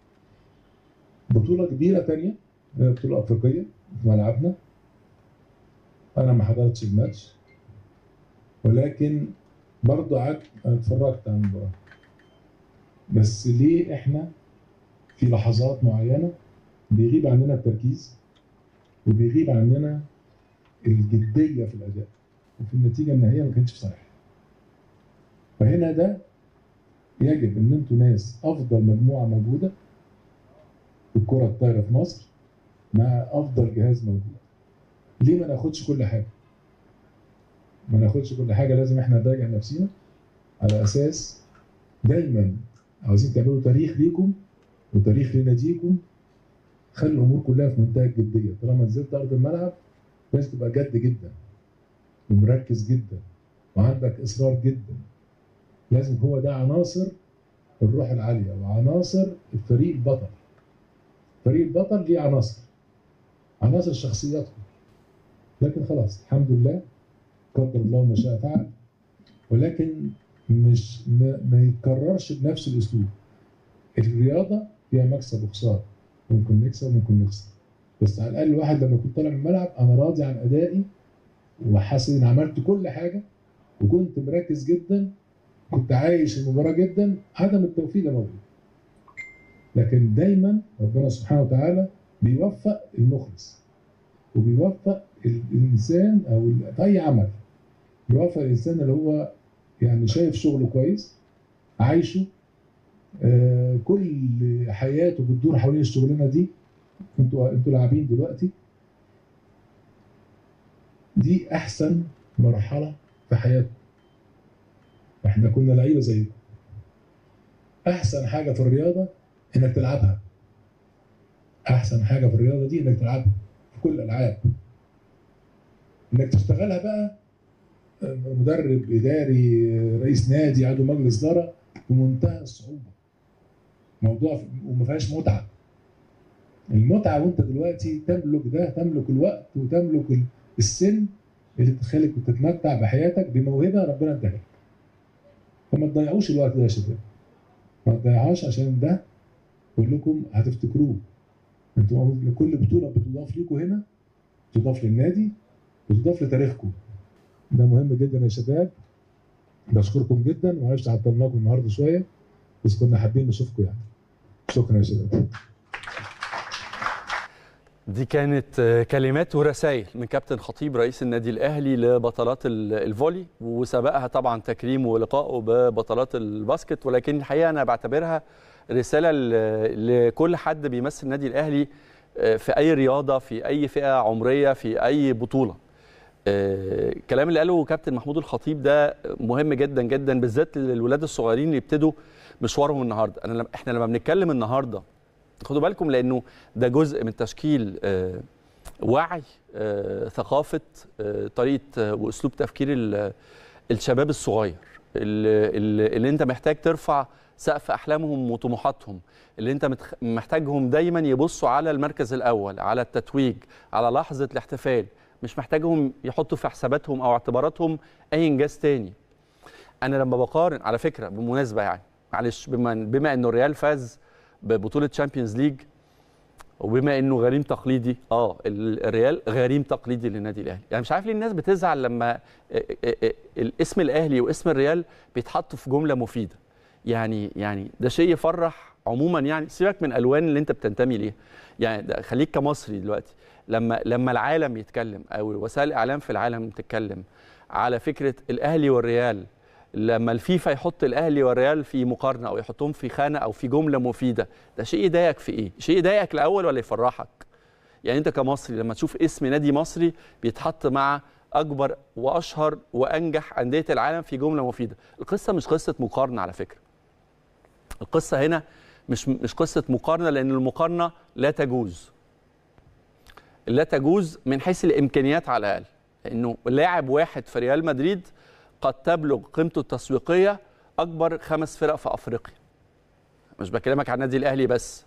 بطوله كبيره ثانيه هي بطوله افريقيه في ملعبنا. انا ما حضرتش الماتش ولكن برضه قعدت أنا اتفرجت على المباراه. بس ليه احنا في لحظات معينه بيغيب عننا التركيز وبيغيب عننا الجديه في الاداء وفي النتيجه النهائيه ما كانتش في صالحنا. فهنا ده يجب ان انتوا ناس افضل مجموعه موجوده في الكره الطايره في مصر مع افضل جهاز موجود. ليه ما ناخدش كل حاجه؟ ما ناخدش كل حاجه لازم احنا نراجع نفسينا على اساس دايما عاوزين تعملوا تاريخ ليكم وتاريخ لناديكم خلي الامور كلها في منتهى الجديه طالما نزلت ارض الملعب لازم تبقى جد جدا ومركز جدا وعندك اصرار جدا لازم هو ده عناصر الروح العاليه وعناصر الفريق البطل فريق البطل ليه عناصر عناصر شخصياتكم لكن خلاص الحمد لله قدر الله ما شاء فعل ولكن مش ما, ما يتكررش بنفس الاسلوب الرياضه فيها مكسب وخساره ممكن نكسب وممكن نخسر بس على الاقل الواحد لما كنت طالع من الملعب انا راضي عن ادائي وحاسس ان عملت كل حاجه وكنت مركز جدا كنت عايش المباراه جدا عدم التوفيق ده موجود لكن دايما ربنا سبحانه وتعالى بيوفق المخلص وبيوفق الانسان او ال- في اي عمل بيوفق الانسان اللي هو يعني شايف شغله كويس عايشه آه كل حياته بتدور حوالين الشغلانه دي انتوا انتوا لاعبين دلوقتي دي احسن مرحله في حياتكم احنا كنا لعيبه زيكم احسن حاجه في الرياضه انك تلعبها احسن حاجه في الرياضه دي انك تلعبها في كل الالعاب انك تشتغلها بقى مدرب اداري رئيس نادي عضو مجلس اداره بمنتهى الصعوبه موضوع وما فيهاش متعه المتعه وانت دلوقتي تملك ده تملك الوقت وتملك ال- السن اللي تخليك تتمتع بحياتك بموهبه ربنا اداها لك فما تضيعوش الوقت ده يا شباب ما تضيعهاش عشان ده كلكم هتفتكروه انتوا كل بطوله بتضاف ليكم هنا بتضاف للنادي بتضاف لتاريخكم ده مهم جدا يا شباب بشكركم جدا ومعلش عطلناكم النهارده شويه بس كنا حابين نشوفكم يعني شكرا يا شباب دي كانت آه، كلمات ورسائل من كابتن خطيب رئيس النادي الاهلي لبطلات ال- الفولي وسبقها طبعا تكريمه ولقائه ببطلات الباسكت ولكن الحقيقه انا بعتبرها رساله ل- لكل حد بيمثل النادي الاهلي آه، في اي رياضه في اي فئه عمريه في اي بطوله آه، الكلام اللي قاله كابتن محمود الخطيب ده مهم جدا جدا بالذات للولاد الصغيرين اللي يبتدوا مشوارهم النهارده انا لما- احنا لما بنتكلم النهارده خدوا بالكم لانه ده جزء من تشكيل آه، وعي آه، ثقافه آه، طريقه آه، واسلوب تفكير ال- الشباب الصغير اللي, اللي اللي انت محتاج ترفع سقف احلامهم وطموحاتهم اللي انت متخ- محتاجهم دايما يبصوا على المركز الاول على التتويج على لحظه الاحتفال مش محتاجهم يحطوا في حساباتهم او اعتباراتهم اي انجاز تاني انا لما بقارن على فكره بالمناسبه يعني معلش بما بما انه الريال فاز ببطوله تشامبيونز ليج وبما انه غريم تقليدي اه ال- الريال غريم تقليدي للنادي الاهلي يعني مش عارف ليه الناس بتزعل لما ا- ا- ا- الاسم الاهلي واسم الريال بيتحطوا في جمله مفيده يعني يعني ده شيء يفرح عموما يعني سيبك من الالوان اللي انت بتنتمي ليها يعني ده خليك كمصري دلوقتي لما لما العالم يتكلم او وسائل الاعلام في العالم تتكلم على فكره الاهلي والريال لما الفيفا يحط الاهلي والريال في مقارنه او يحطهم في خانه او في جمله مفيده ده شيء يضايقك في ايه شيء يضايقك الاول ولا يفرحك يعني انت كمصري لما تشوف اسم نادي مصري بيتحط مع اكبر واشهر وانجح انديه العالم في جمله مفيده القصه مش قصه مقارنه على فكره القصه هنا مش مش قصه مقارنه لان المقارنه لا تجوز لا تجوز من حيث الامكانيات على الاقل لانه لاعب واحد في ريال مدريد قد تبلغ قيمته التسويقيه اكبر خمس فرق في افريقيا مش بكلمك عن النادي الاهلي بس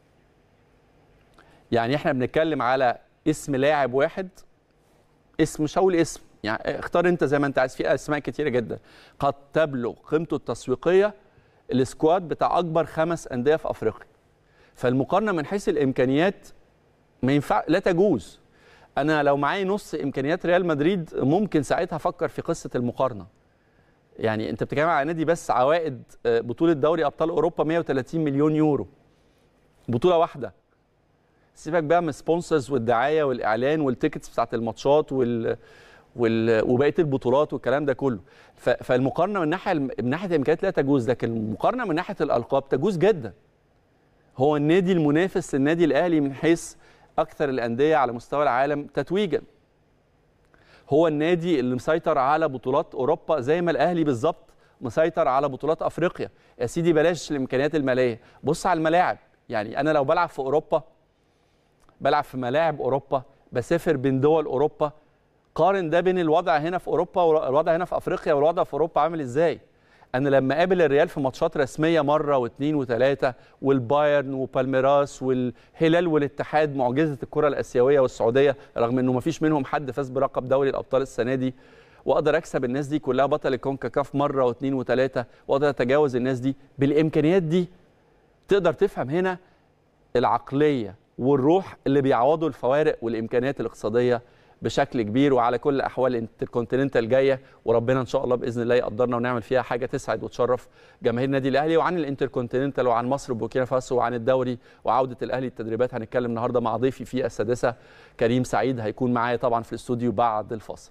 يعني احنا بنتكلم على اسم لاعب واحد اسم مش هقول اسم يعني اختار انت زي ما انت عايز في اسماء كتيره جدا قد تبلغ قيمته التسويقيه السكواد بتاع اكبر خمس انديه في افريقيا فالمقارنه من حيث الامكانيات ما ينفع لا تجوز انا لو معايا نص امكانيات ريال مدريد ممكن ساعتها افكر في قصه المقارنه يعني انت بتتكلم على نادي بس عوائد آه، بطوله دوري ابطال اوروبا 130 مليون يورو بطوله واحده سيبك بقى من السبونسرز والدعايه والاعلان والتيكتس بتاعت الماتشات وال وال... وبقيه البطولات والكلام ده كله ف... فالمقارنه من ناحيه من ناحيه الامكانيات لا تجوز لكن المقارنه من ناحيه الالقاب تجوز جدا هو النادي المنافس للنادي الاهلي من حيث اكثر الانديه على مستوى العالم تتويجا هو النادي اللي مسيطر على بطولات اوروبا زي ما الاهلي بالظبط مسيطر على بطولات افريقيا يا سيدي بلاش الامكانيات الماليه بص على الملاعب يعني انا لو بلعب في اوروبا بلعب في ملاعب اوروبا بسافر بين دول اوروبا قارن ده بين الوضع هنا في اوروبا والوضع هنا في افريقيا والوضع في اوروبا عامل ازاي انا لما اقابل الريال في ماتشات رسميه مره واثنين وثلاثه والبايرن وبالميراس والهلال والاتحاد معجزه الكره الاسيويه والسعوديه رغم انه ما فيش منهم حد فاز بلقب دوري الابطال السنه دي واقدر اكسب الناس دي كلها بطل الكونكاكاف مره واثنين وثلاثه واقدر اتجاوز الناس دي بالامكانيات دي تقدر تفهم هنا العقليه والروح اللي بيعوضوا الفوارق والامكانيات الاقتصاديه بشكل كبير وعلى كل احوال الانتركونتيننتال جايه وربنا ان شاء الله باذن الله يقدرنا ونعمل فيها حاجه تسعد وتشرف جماهير النادي الاهلي وعن الانتركونتيننتال وعن مصر وبوركينا فاسو وعن الدوري وعوده الاهلي التدريبات هنتكلم النهارده مع ضيفي في السادسه كريم سعيد هيكون معايا طبعا في الاستوديو بعد الفاصل.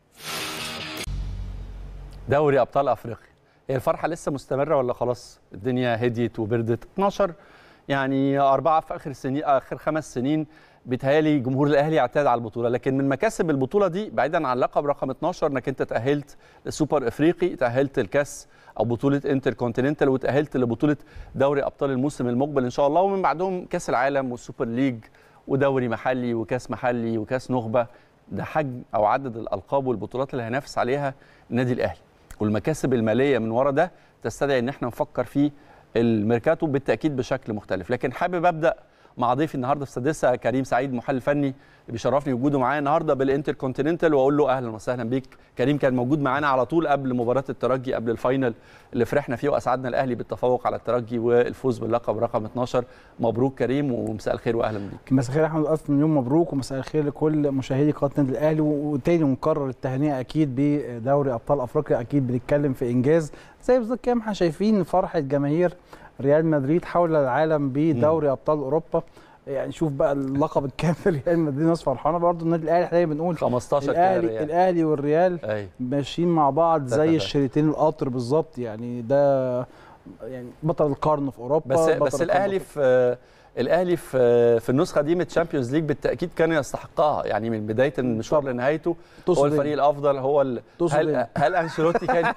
دوري ابطال افريقيا هي الفرحه لسه مستمره ولا خلاص الدنيا هديت وبردت 12 يعني اربعه في اخر سنين اخر خمس سنين بيتهيألي جمهور الاهلي اعتاد على البطوله لكن من مكاسب البطوله دي بعيدا عن لقب رقم 12 انك انت تاهلت للسوبر افريقي تاهلت الكاس او بطوله انتر كونتيننتال وتاهلت لبطوله دوري ابطال الموسم المقبل ان شاء الله ومن بعدهم كاس العالم والسوبر ليج ودوري محلي وكاس محلي وكاس نخبه ده حجم او عدد الالقاب والبطولات اللي هينافس عليها النادي الاهلي والمكاسب الماليه من ورا ده تستدعي ان احنا نفكر في الميركاتو بالتاكيد بشكل مختلف لكن حابب ابدا مع ضيفي النهارده في سادسه كريم سعيد محلل فني بيشرفني وجوده معايا النهارده بالانتر كونتيننتال واقول له اهلا وسهلا بيك كريم كان موجود معانا على طول قبل مباراه الترجي قبل الفاينل اللي فرحنا فيه واسعدنا الاهلي بالتفوق على الترجي والفوز باللقب رقم 12 مبروك كريم ومساء الخير واهلا بيك مساء الخير يا احمد الف مليون مبروك ومساء الخير لكل مشاهدي قناه النادي الاهلي وتاني ونكرر التهنئه اكيد بدوري ابطال افريقيا اكيد بنتكلم في انجاز زي بالظبط كده احنا شايفين فرحه جماهير ريال مدريد حول العالم بدوري ابطال اوروبا يعني شوف بقى اللقب الكامل ريال مدريد ناس فرحانه برضه النادي الاهلي احنا بنقول 15 الاهلي كده الاهلي والريال أي. ماشيين مع بعض زي تتفق. الشريطين القطر بالظبط يعني ده يعني بطل القرن في اوروبا بس بطل بس القرن الاهلي في الاهلي في في النسخه دي من الشامبيونز ليج بالتاكيد كان يستحقها يعني من بدايه المشوار طبعا. لنهايته تقصد هو إيه؟ الفريق الافضل هو ال... تقصد هل إيه؟ هل انشيلوتي كان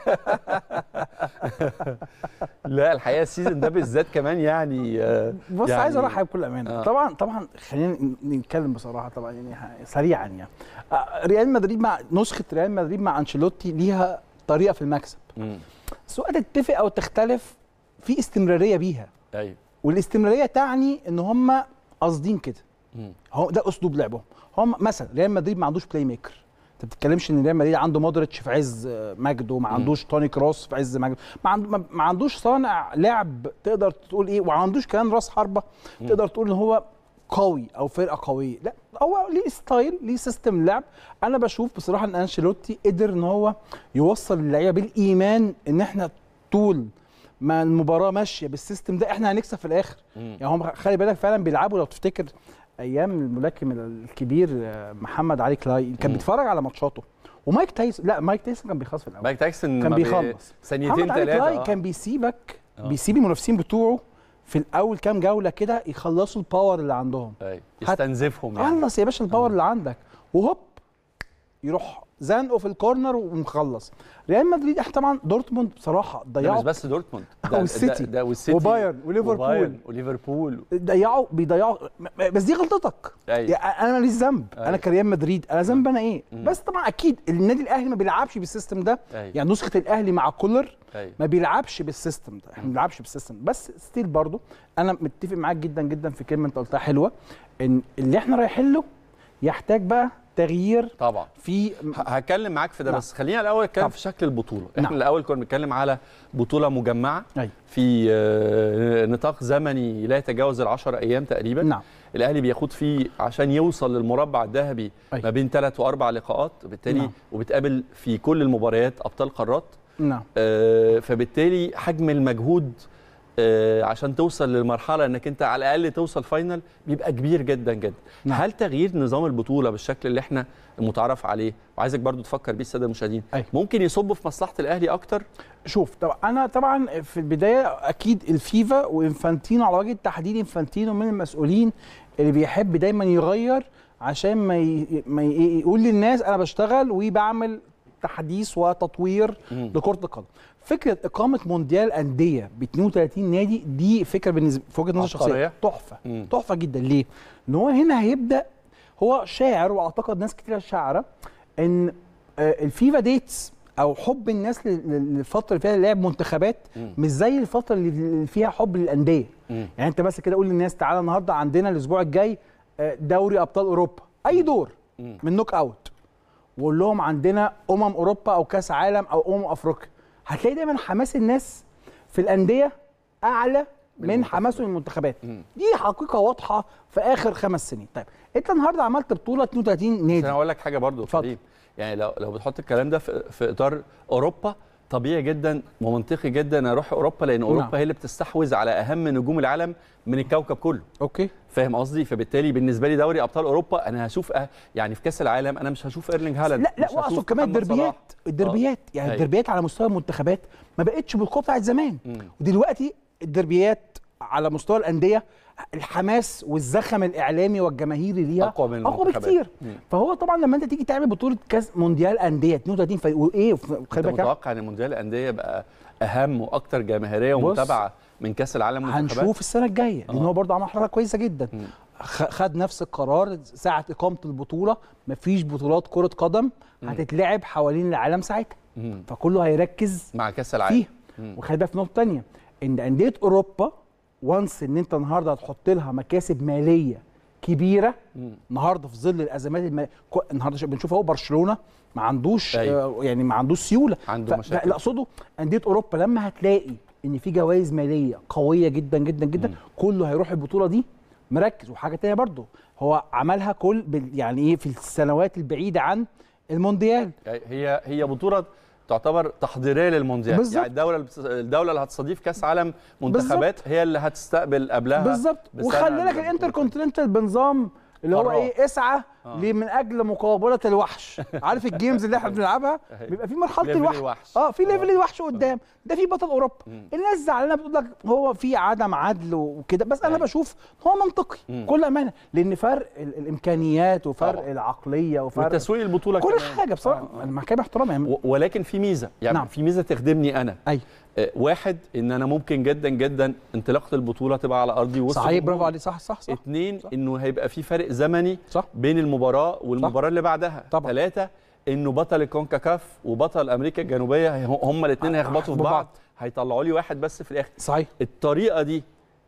لا الحقيقه السيزون ده بالذات كمان يعني آه، بص يعني- عايز ارحب بكل امانه آه. آه. طبعا طبعا خلينا نتكلم بصراحه طبعا يعني ح- سريعا يعني آه، ريال مدريد مع نسخه ريال مدريد مع انشيلوتي ليها طريقه في المكسب مم. سواء تتفق او تختلف في استمراريه بيها ايوه والاستمراريه تعني ان هم قاصدين كده مم. هو ده اسلوب لعبهم هم مثلا ريال مدريد ما عندوش بلاي ميكر انت ما بتتكلمش ان ريال مدريد عنده مودريتش في عز آه، مجده ما مم. عندوش توني كروس في عز مجده ما, عند... ما- ما عندوش صانع لعب تقدر تقول ايه وما عندوش كمان راس حربه مم. تقدر تقول ان هو قوي او فرقه قويه لا هو ليه ستايل ليه سيستم لعب انا بشوف بصراحه ان انشيلوتي قدر ان هو يوصل اللعيبه بالايمان ان احنا طول ما المباراه ماشيه بالسيستم ده احنا هنكسب في الاخر مم. يعني هم خلي بالك فعلا بيلعبوا لو تفتكر ايام الملاكم الكبير آه، محمد علي كلاي كان مم. بيتفرج على ماتشاته ومايك تايسون لا مايك تايسون كان بيخلص في الاول مايك تايسون كان ما بي- بيخلص. ثانيتين محمد علي كلاي ثلاثه كان بيسيبك آه. بيسيب المنافسين بتوعه في الاول كام جوله كده يخلصوا الباور اللي عندهم أيوة. هت- يستنزفهم يعني خلص يا باشا الباور اللي عندك وهوب يروح زنقه في الكورنر ومخلص ريال مدريد احنا طبعا دورتموند بصراحه ده مش ضيعوا بس دورتموند ده والسيتي. ده, ده والسيتي وبايرن وليفربول. وبايرن وليفربول ضيعوا بيضيعوا م- م- بس دي غلطتك أيوة. يعني انا ماليش ذنب أيوة. انا كريال مدريد انا ذنب انا ايه مم. بس طبعا اكيد النادي الاهلي ما بيلعبش بالسيستم ده أيوة. يعني نسخه الاهلي مع كولر أيوة. ما بيلعبش بالسيستم ده احنا ما بنلعبش بالسيستم بس ستيل برضو انا متفق معاك جدا جدا في كلمه انت قلتها حلوه ان اللي احنا رايحين له يحتاج بقى تغيير طبعا في ه- هتكلم معاك في ده نعم. بس خلينا الاول نتكلم طبعا. في شكل البطوله احنا نعم. الاول كنا بنتكلم على بطوله مجمعه أيوة. في آه، نطاق زمني لا يتجاوز ال10 ايام تقريبا نعم الاهلي بيخوض فيه عشان يوصل للمربع الذهبي أيوة. ما بين ثلاث واربع لقاءات وبالتالي نعم. وبتقابل في كل المباريات ابطال قارات نعم آه، فبالتالي حجم المجهود آه، عشان توصل للمرحله انك انت على الاقل توصل فاينل بيبقى كبير جدا جدا نعم. هل تغيير نظام البطوله بالشكل اللي احنا متعارف عليه وعايزك برضو تفكر بيه الساده المشاهدين أيوة. ممكن يصب في مصلحه الاهلي اكتر شوف طبعا انا طبعا في البدايه اكيد الفيفا وانفانتينو على وجه التحديد انفانتينو من المسؤولين اللي بيحب دايما يغير عشان ما ي... ما ي... يقول للناس انا بشتغل وبعمل تحديث وتطوير مم. لكره القدم فكره اقامه مونديال انديه ب 32 نادي دي فكره بالنسبه في وجهه نظري عبقرية. الشخصيه تحفه مم. تحفه جدا ليه؟ ان هو هنا هيبدا هو شاعر واعتقد ناس كتير شاعره ان آه، الفيفا ديتس او حب الناس لل- لل- للفتره اللي فيها لعب منتخبات مم. مش زي الفتره اللي- اللي فيها حب للانديه مم. يعني انت بس كده قول للناس تعالى النهارده عندنا الاسبوع الجاي آه، دوري ابطال اوروبا اي دور مم. من نوك اوت وقول لهم عندنا امم اوروبا او كاس عالم او امم افريقيا هتلاقي دايما حماس الناس في الانديه اعلى من بالمنتخبات. حماسهم المنتخبات مم. دي حقيقه واضحه في اخر خمس سنين طيب انت النهارده عملت بطوله 32 بس انا نادي اقول لك حاجه برضو اتفضل. كريم يعني لو لو بتحط الكلام ده في, في اطار اوروبا طبيعي جدا ومنطقي جدا اروح اوروبا لان اوروبا نعم. هي اللي بتستحوذ على اهم نجوم العالم من الكوكب كله اوكي فاهم قصدي فبالتالي بالنسبه لي دوري ابطال اوروبا انا هشوف أه يعني في كاس العالم انا مش هشوف ايرلينج هالاند لا لا مش واقصد هشوف كمان محمد صلاح. الدربيات الدربيات يعني أيوة. الدربيات على مستوى المنتخبات ما بقتش بالقوه بتاعت زمان مم. ودلوقتي الدربيات على مستوى الانديه الحماس والزخم الاعلامي والجماهيري ليها أقوى من اقوى المنتخبات. بكتير مم. فهو طبعا لما انت تيجي تعمل بطوله كاس مونديال انديه 32 فريق وايه خلي انت بالك متوقع ان مونديال الانديه يبقى اهم واكتر جماهيريه بص، ومتابعه من كاس العالم منتخبات هنشوف السنه الجايه لان آه. هو برضه عمل حركه كويسه جدا مم. خ- خد نفس القرار ساعه اقامه البطوله مفيش بطولات كره قدم هتتلعب حوالين العالم ساعتها مم. فكله هيركز مع كاس العالم فيها مم. وخلي بالك في نقطه ثانيه ان انديه اوروبا وانس ان انت النهارده هتحط لها مكاسب ماليه كبيره النهارده في ظل الازمات الماليه كو- النهارده شو- بنشوف اهو برشلونه ما عندوش أيوة. آه يعني ما عندوش سيوله عنده ف- مشاكل. اللي اقصده انديه اوروبا لما هتلاقي ان في جوائز ماليه قويه جدا جدا جدا كله هيروح البطوله دي مركز وحاجه تانية برضه هو عملها كل بال- يعني ايه في السنوات البعيده عن المونديال هي هي بطوله تعتبر تحضيريه للمونديال بالظبط. يعني الدوله اللي بتس- الدوله اللي هتستضيف كاس عالم منتخبات هي اللي هتستقبل قبلها بالظبط بسنة وخلي لك البطولة. الانتر كونتيننتال بنظام اللي هو قرار. ايه اسعى آه. ليه من اجل مقابله الوحش عارف الجيمز اللي احنا بنلعبها أيوة. بيبقى في مرحله ليفل الوحش الوحش. اه في آه. ليفل الوحش قدام ده في بطل اوروبا الناس زعلانه بتقول لك هو في عدم عدل وكده بس انا أيوة. بشوف هو منطقي مم. كل امانه لان فرق ال- الامكانيات وفرق طبعا. العقليه وفرق وتسويق البطوله كل كمان. حاجه بصراحه آه. انا مع كامل احترامي يعني و- ولكن في ميزه يعني نعم. في ميزه تخدمني انا ايوه آه، واحد ان انا ممكن جدا جدا انطلاقه البطوله تبقى على ارضي وسط صحيح جمهور. برافو عليك صح صح صح اتنين صح. انه هيبقى في فرق زمني صح بين المباراه والمباراه اللي بعدها طبعا. ثلاثه انه بطل الكونكاكاف وبطل امريكا الجنوبيه هم الاثنين هيخبطوا في ببعض. بعض هيطلعوا لي واحد بس في الاخر صحيح الطريقه دي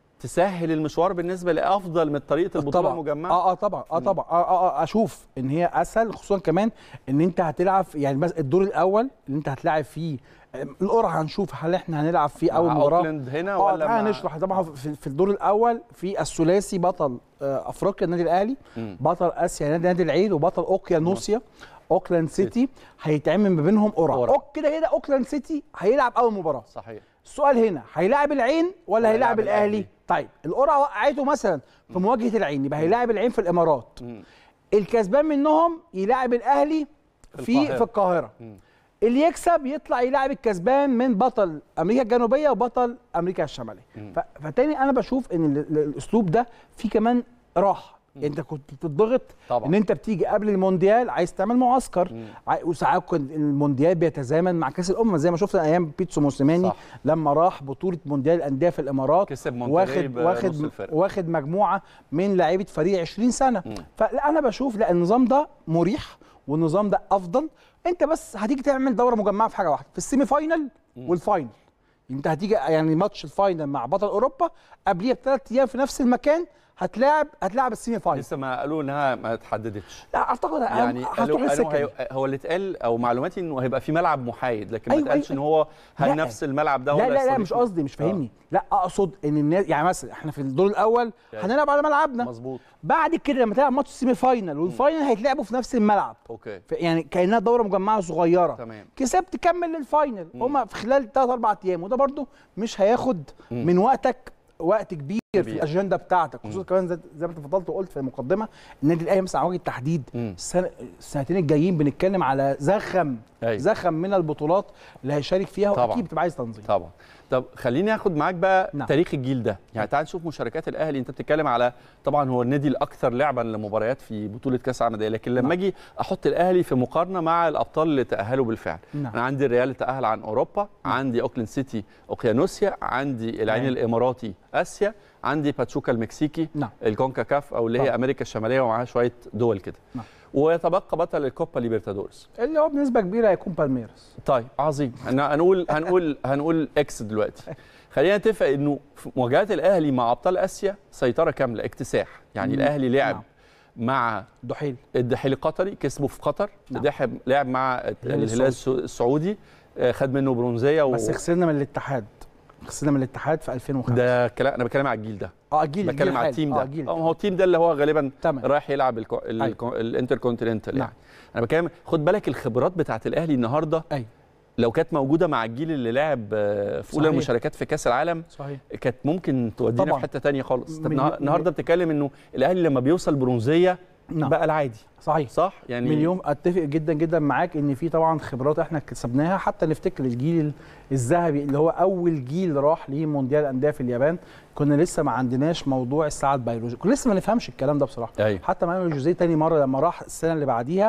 تسهل المشوار بالنسبه لافضل من طريقه البطوله طبعا المجمعه اه اه طبعا اه طبعا آه, اه اه اشوف ان هي اسهل خصوصا كمان ان انت هتلعب في- يعني بس الدور الاول اللي انت هتلاعب فيه آم، القرعه هنشوف هل احنا هنلعب فيه اول مع مباراه اوكلاند هنا اه ولا تعالى مع- نشرح طبعا في, في الدور الاول في الثلاثي بطل آه افريقيا النادي الاهلي مم. بطل اسيا نادي نادي العيد وبطل اوكيانوسيا اوكلاند سيتي هيتعمل ما بينهم قرعه قرعة. أوك كده كده اوكلاند سيتي هيلعب اول مباراه صحيح السؤال هنا هيلاعب العين ولا ولا هيلاعب هيلاعب الأهلي؟ الاهلي طيب القرعه وقعته مثلا في مواجهه العين يبقى هيلاعب العين في الامارات مم. الكسبان منهم يلاعب الاهلي في في القاهرة. في القاهره مم. اللي يكسب يطلع يلاعب الكسبان من بطل امريكا الجنوبيه وبطل امريكا الشماليه مم. ف- فتاني انا بشوف ان ال- ال- الاسلوب ده فيه كمان راحه انت كنت بتضغط طبعا. ان انت بتيجي قبل المونديال عايز تعمل معسكر مم. عاي- وساعات كان المونديال بيتزامن مع كاس الامم زي ما شفنا ايام بيتسو موسيماني صح. لما راح بطوله مونديال الانديه في الامارات كسب مونتري واخد بنص واخد الفرق. واخد مجموعه من لعيبه فريق 20 سنه مم. فلا انا بشوف لا النظام ده مريح والنظام ده افضل انت بس هتيجي تعمل دوره مجمعه في حاجه واحده في السيمي فاينل والفاينل انت هتيجي يعني ماتش الفاينل مع بطل اوروبا قبليها بثلاث ايام في نفس المكان هتلاعب هتلاعب السيمي فاينل لسه ما قالوا انها ما اتحددتش لا اعتقد يعني هتروح قالوا قالوا السكه هي دي. هو اللي اتقال او معلوماتي انه هيبقى في ملعب محايد لكن ما أيوة، اتقالش أيوة. ان هو هل لا. نفس الملعب ده لا ولا لا لا يستضيف مش فيه؟ قصدي مش فاهمني لا اقصد ان الناس يعني مثلا احنا في الدور الاول يعني. هنلعب على ملعبنا مظبوط بعد كده لما تلعب ماتش السيمي فاينل والفاينل هيتلعبوا في نفس الملعب اوكي ف- يعني كانها دوره مجمعه صغيره تمام كسبت كمل للفاينل هما في خلال 3 4 ايام وده برضو مش هياخد مم. من وقتك وقت كبير في كبير. الاجنده بتاعتك خصوصا كمان زي زي ما انت اتفضلت وقلت في المقدمه النادي الاهلي مثلا على وجه التحديد مم. السنه السنتين الجايين بنتكلم على زخم أيوة. زخم من البطولات اللي هيشارك فيها طبعاً. واكيد بتبقى عايز تنظيم طبعا طب خليني اخد معاك بقى نعم. تاريخ الجيل ده يعني تعال نشوف مشاركات الاهلي انت بتتكلم على طبعا هو النادي الاكثر لعبا لمباريات في بطوله كاس العالم للأندية، لكن لما نعم. اجي احط الاهلي في مقارنه مع الابطال اللي تاهلوا بالفعل نعم. انا عندي الريال تاهل عن اوروبا عندي اوكلاند سيتي اوقيانوسيا عندي العين نعم. الاماراتي اسيا عندي باتشوكا المكسيكي نعم. الكونكاكاف او اللي هي طبعا. امريكا الشماليه ومعاها شويه دول كده نعم. ويتبقى بطل الكوبا ليبرتادورس اللي هو بنسبه كبيره هيكون بالميرس طيب عظيم هن- هنقول هنقول هنقول اكس دلوقتي خلينا نتفق انه في مواجهات الاهلي مع ابطال اسيا سيطره كامله اكتساح يعني مم. الاهلي لعب نعم. مع دحيل الدحيل القطري كسبه في قطر نعم. دحب لعب مع الهلال السعودي. السو- السعودي آه، خد منه برونزيه و... بس خسرنا من الاتحاد خسرنا من الاتحاد في 2005 ده كلام انا بتكلم على الجيل ده اه جيل بتكلم على الحالي. التيم اه ده جيل اه هو التيم ده اللي هو غالبا تمام رايح يلعب الكو... الكو... الانتر كونتيننتال نعم. يعني انا بتكلم خد بالك الخبرات بتاعت الاهلي النهارده ايوه لو كانت موجوده مع الجيل اللي لعب آه، في اولى صحيح. المشاركات في كاس العالم صحيح كانت ممكن تودينا طبعاً. في حته تانية خالص طب مليون- النها- النهارده بتتكلم انه الاهلي لما بيوصل برونزيه نعم بقى العادي صحيح صح يعني مليون اتفق جدا جدا معاك ان في طبعا خبرات احنا كسبناها حتى نفتكر الجيل الذهبي اللي هو اول جيل راح لمونديال الانديه في اليابان كنا لسه ما عندناش موضوع الساعه البيولوجيه كنا لسه ما نفهمش الكلام ده بصراحه ايوه حتى مانويل جوزيه تاني مره لما راح السنه اللي بعديها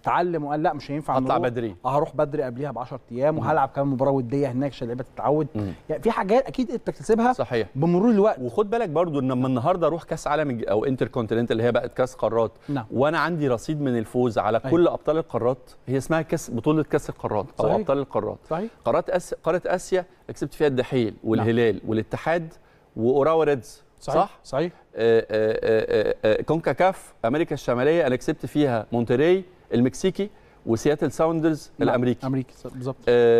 اتعلم وقال لا مش هينفع اطلع نروح. بدري اه هروح بدري قبلها ب 10 ايام وهلعب كمان مباراه وديه هناك عشان اللعيبه تتعود مم. يعني في حاجات اكيد انت بتكتسبها صحيح بمرور الوقت وخد بالك برضو ان لما النهارده اروح كاس عالم الج- او انتر كونتيننت اللي هي بقت كاس قارات نعم. وانا عندي رصيد من الفوز على أيوة. كل ابطال القارات هي اسمها كاس بطوله كاس القارات او صحيح. ابطال القارات صحيح قارات أس... قاره اسيا كسبت فيها الدحيل والهلال والاتحاد واوراوا ريدز صح صحيح آه، آه، آه، آه، كونكاكاف امريكا الشماليه انا كسبت فيها مونتري المكسيكي وسياتل ساوندرز نعم. الامريكي امريكي بالظبط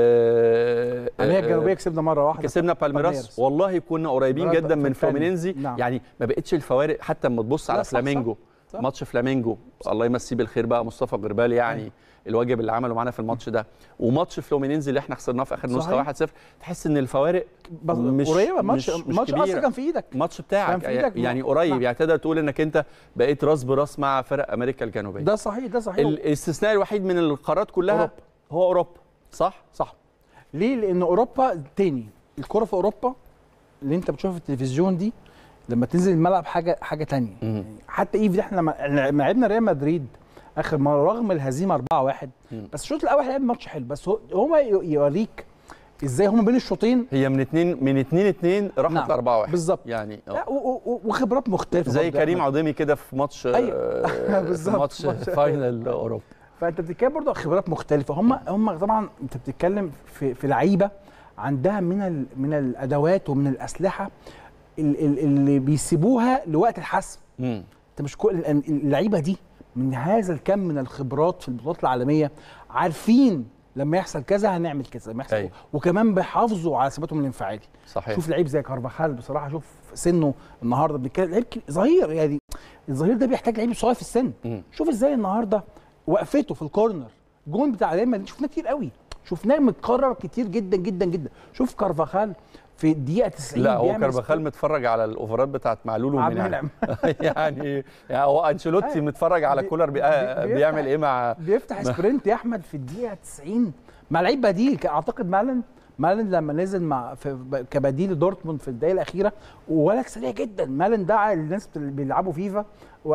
آه، امريكا آه، الجنوبيه كسبنا مره واحده كسبنا بالميراس بالميراس. والله كنا قريبين بالميراس جدا في من الثاني. فلومينينزي نعم. يعني ما بقتش الفوارق حتى لما تبص لا، على صح، صح. فلامينجو صح. ماتش فلامينجو الله يمسيه بالخير بقى مصطفى غربالي يعني أيوة. الواجب اللي عمله معانا في الماتش ده وماتش فلومينينزي اللي احنا خسرناه في اخر نسخه صحيح. 1-0 تحس ان الفوارق بس مش- قريبه ماتش مش- مش ماتش كبيرة. اصلا كان في ايدك الماتش كان بتاعك في إيدك يعني نعم. قريب نعم. يعني تقدر تقول انك انت بقيت راس براس مع فرق امريكا الجنوبيه ده صحيح ده صحيح الاستثناء الوحيد من القارات كلها أوروبا. هو اوروبا صح صح ليه لان اوروبا تاني الكره في اوروبا اللي انت بتشوفها في التلفزيون دي لما تنزل الملعب حاجه حاجه تانية مم. يعني حتى ايه احنا لما لما لعبنا ريال مدريد اخر مره رغم الهزيمه 4-1 مم. بس الشوط الاول لعب ماتش حلو بس هو هو يوريك ازاي هم بين الشوطين هي من اتنين من اتنين اتنين راحت نعم. ل 4 1 بالظبط. يعني آه. لا، و- و- وخبرات مختلفه زي برضه يا كريم أحمد. عظيمي كده في ماتش أيوة. آه، بالظبط. ماتش ماتش- فاينل اوروبا فانت بتتكلم برضه عن خبرات مختلفه هم هم طبعا انت بتتكلم في في لعيبه عندها من ال من الادوات ومن الاسلحه ال- ال- اللي بيسيبوها لوقت الحسم مم. انت مش كل الأن- اللعيبه دي من هذا الكم من الخبرات في البطولات العالميه عارفين لما يحصل كذا هنعمل كذا لما يحصل أيوة. وكمان بيحافظوا على ثباتهم الانفعالي صحيح شوف لعيب زي كارفاخال بصراحه شوف سنه النهارده بنتكلم لعيب كبير- ظهير يعني الظهير ده بيحتاج لعيب صغير في السن مم. شوف ازاي النهارده وقفته في الكورنر جون بتاع ريال مدريد شفناه كتير قوي شفناه متكرر كتير جدا جدا جدا شوف كارفاخال في الدقيقه 90 لا هو بيعمل كارفاخال سبرنت متفرج على الاوفرات بتاعت معلول مع ومنعم منعم. يعني يعني هو انشيلوتي أيوة. متفرج على بي- كولر بي... بي- آه، بيفتح- بيعمل ايه مع بيفتح سبرنت يا احمد في الدقيقه 90 مع لعيب بديل كان اعتقد مالن مالن لما نزل مع في كبديل لدورتموند في الدقيقه الاخيره وولد سريع جدا مالن ده الناس اللي بيلعبوا فيفا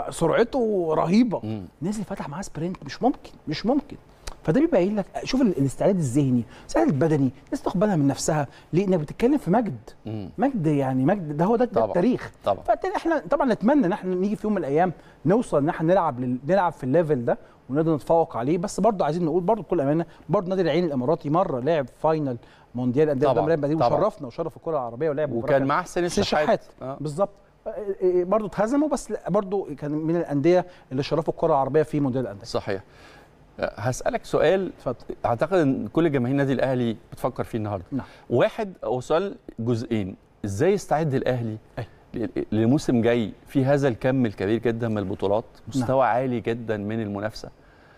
وسرعته رهيبه مم. نزل فتح معاه سبرنت مش ممكن مش ممكن فده بيبين لك شوف ال- الاستعداد الذهني الاستعداد البدني الناس تاخد بالها من نفسها ليه انك بتتكلم في مجد مم. مجد يعني مجد ده هو ده, ده طبعاً. التاريخ طبعا فبالتالي احنا طبعا نتمنى ان احنا نيجي في يوم من الايام نوصل ان احنا نلعب لل... نلعب في الليفل ده ونقدر نتفوق عليه بس برضه عايزين نقول برضه بكل امانه برضه نادي العين الاماراتي مره لعب فاينل مونديال الانديه طبعاً. قدام ريال مدريد طبعاً. وشرفنا وشرف الكره العربيه ولعب مباراة وكان كانت- مع حسين حسين الشحات الشحات آه. بالظبط برضه اتهزموا بس برضه كان من الانديه اللي شرفوا الكره العربيه في مونديال الانديه صحيح آه، هسألك سؤال اتفضل اعتقد ان كل جماهير النادي الاهلي بتفكر فيه النهارده نعم. واحد هو سؤال جزئين ازاي يستعد الاهلي أي. ل- لموسم جاي في هذا الكم الكبير جدا من البطولات مستوى عالي جدا من المنافسه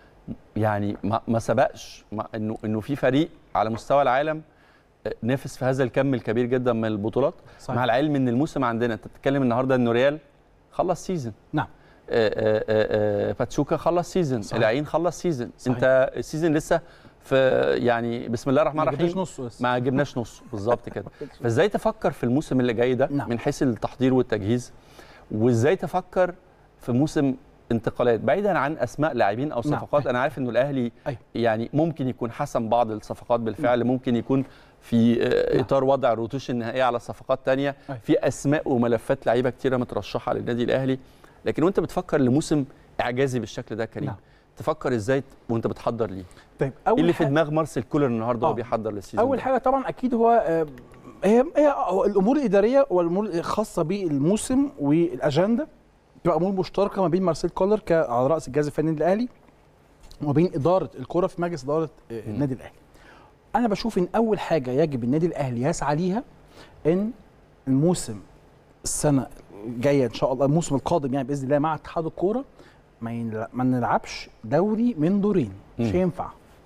يعني ما, ما سبقش ما انه انه في فريق على مستوى العالم آه، نافس في هذا الكم الكبير جدا من البطولات صحيح. مع العلم ان الموسم عندنا انت بتتكلم النهارده انه ريال خلص سيزون نعم آه، آه، آه، آه، باتشوكا خلص سيزون صحيح. العين خلص سيزون صحيح. انت السيزون لسه في يعني بسم الله الرحمن ما جبناش الرحيم نص بس ما جبناش نص بالظبط كده فازاي تفكر في الموسم اللي جاي ده نعم. من حيث التحضير والتجهيز وازاي تفكر في موسم انتقالات بعيدا عن اسماء لاعبين او نعم. صفقات انا عارف انه الاهلي أيوة. يعني ممكن يكون حسم بعض الصفقات بالفعل ممكن يكون في آه، نعم. اطار وضع الروتوش النهائيه على صفقات تانية أيوة. في اسماء وملفات لعيبه كتيره مترشحه للنادي الاهلي لكن وانت بتفكر لموسم اعجازي بالشكل ده يا كريم نعم. تفكر ازاي وانت بتحضر ليه طيب ايه اللي اول في حاجه دماغ مارسيل كولر النهارده وهو آه. بيحضر للسيزون اول ده؟ حاجه طبعا اكيد هو آه، هي هي هو الامور الاداريه والامور الخاصه بالموسم والاجنده تبقى امور مشتركه ما بين مارسيل كولر ك- على راس الجهاز الفني للنادي الاهلي وما بين اداره الكره في مجلس اداره آه، مم. النادي الاهلي. انا بشوف ان اول حاجه يجب النادي الاهلي يسعى ليها ان الموسم السنه الجايه ان شاء الله الموسم القادم يعني باذن الله مع اتحاد الكوره ما, ينل- ما نلعبش دوري من دورين مش مم. هينفع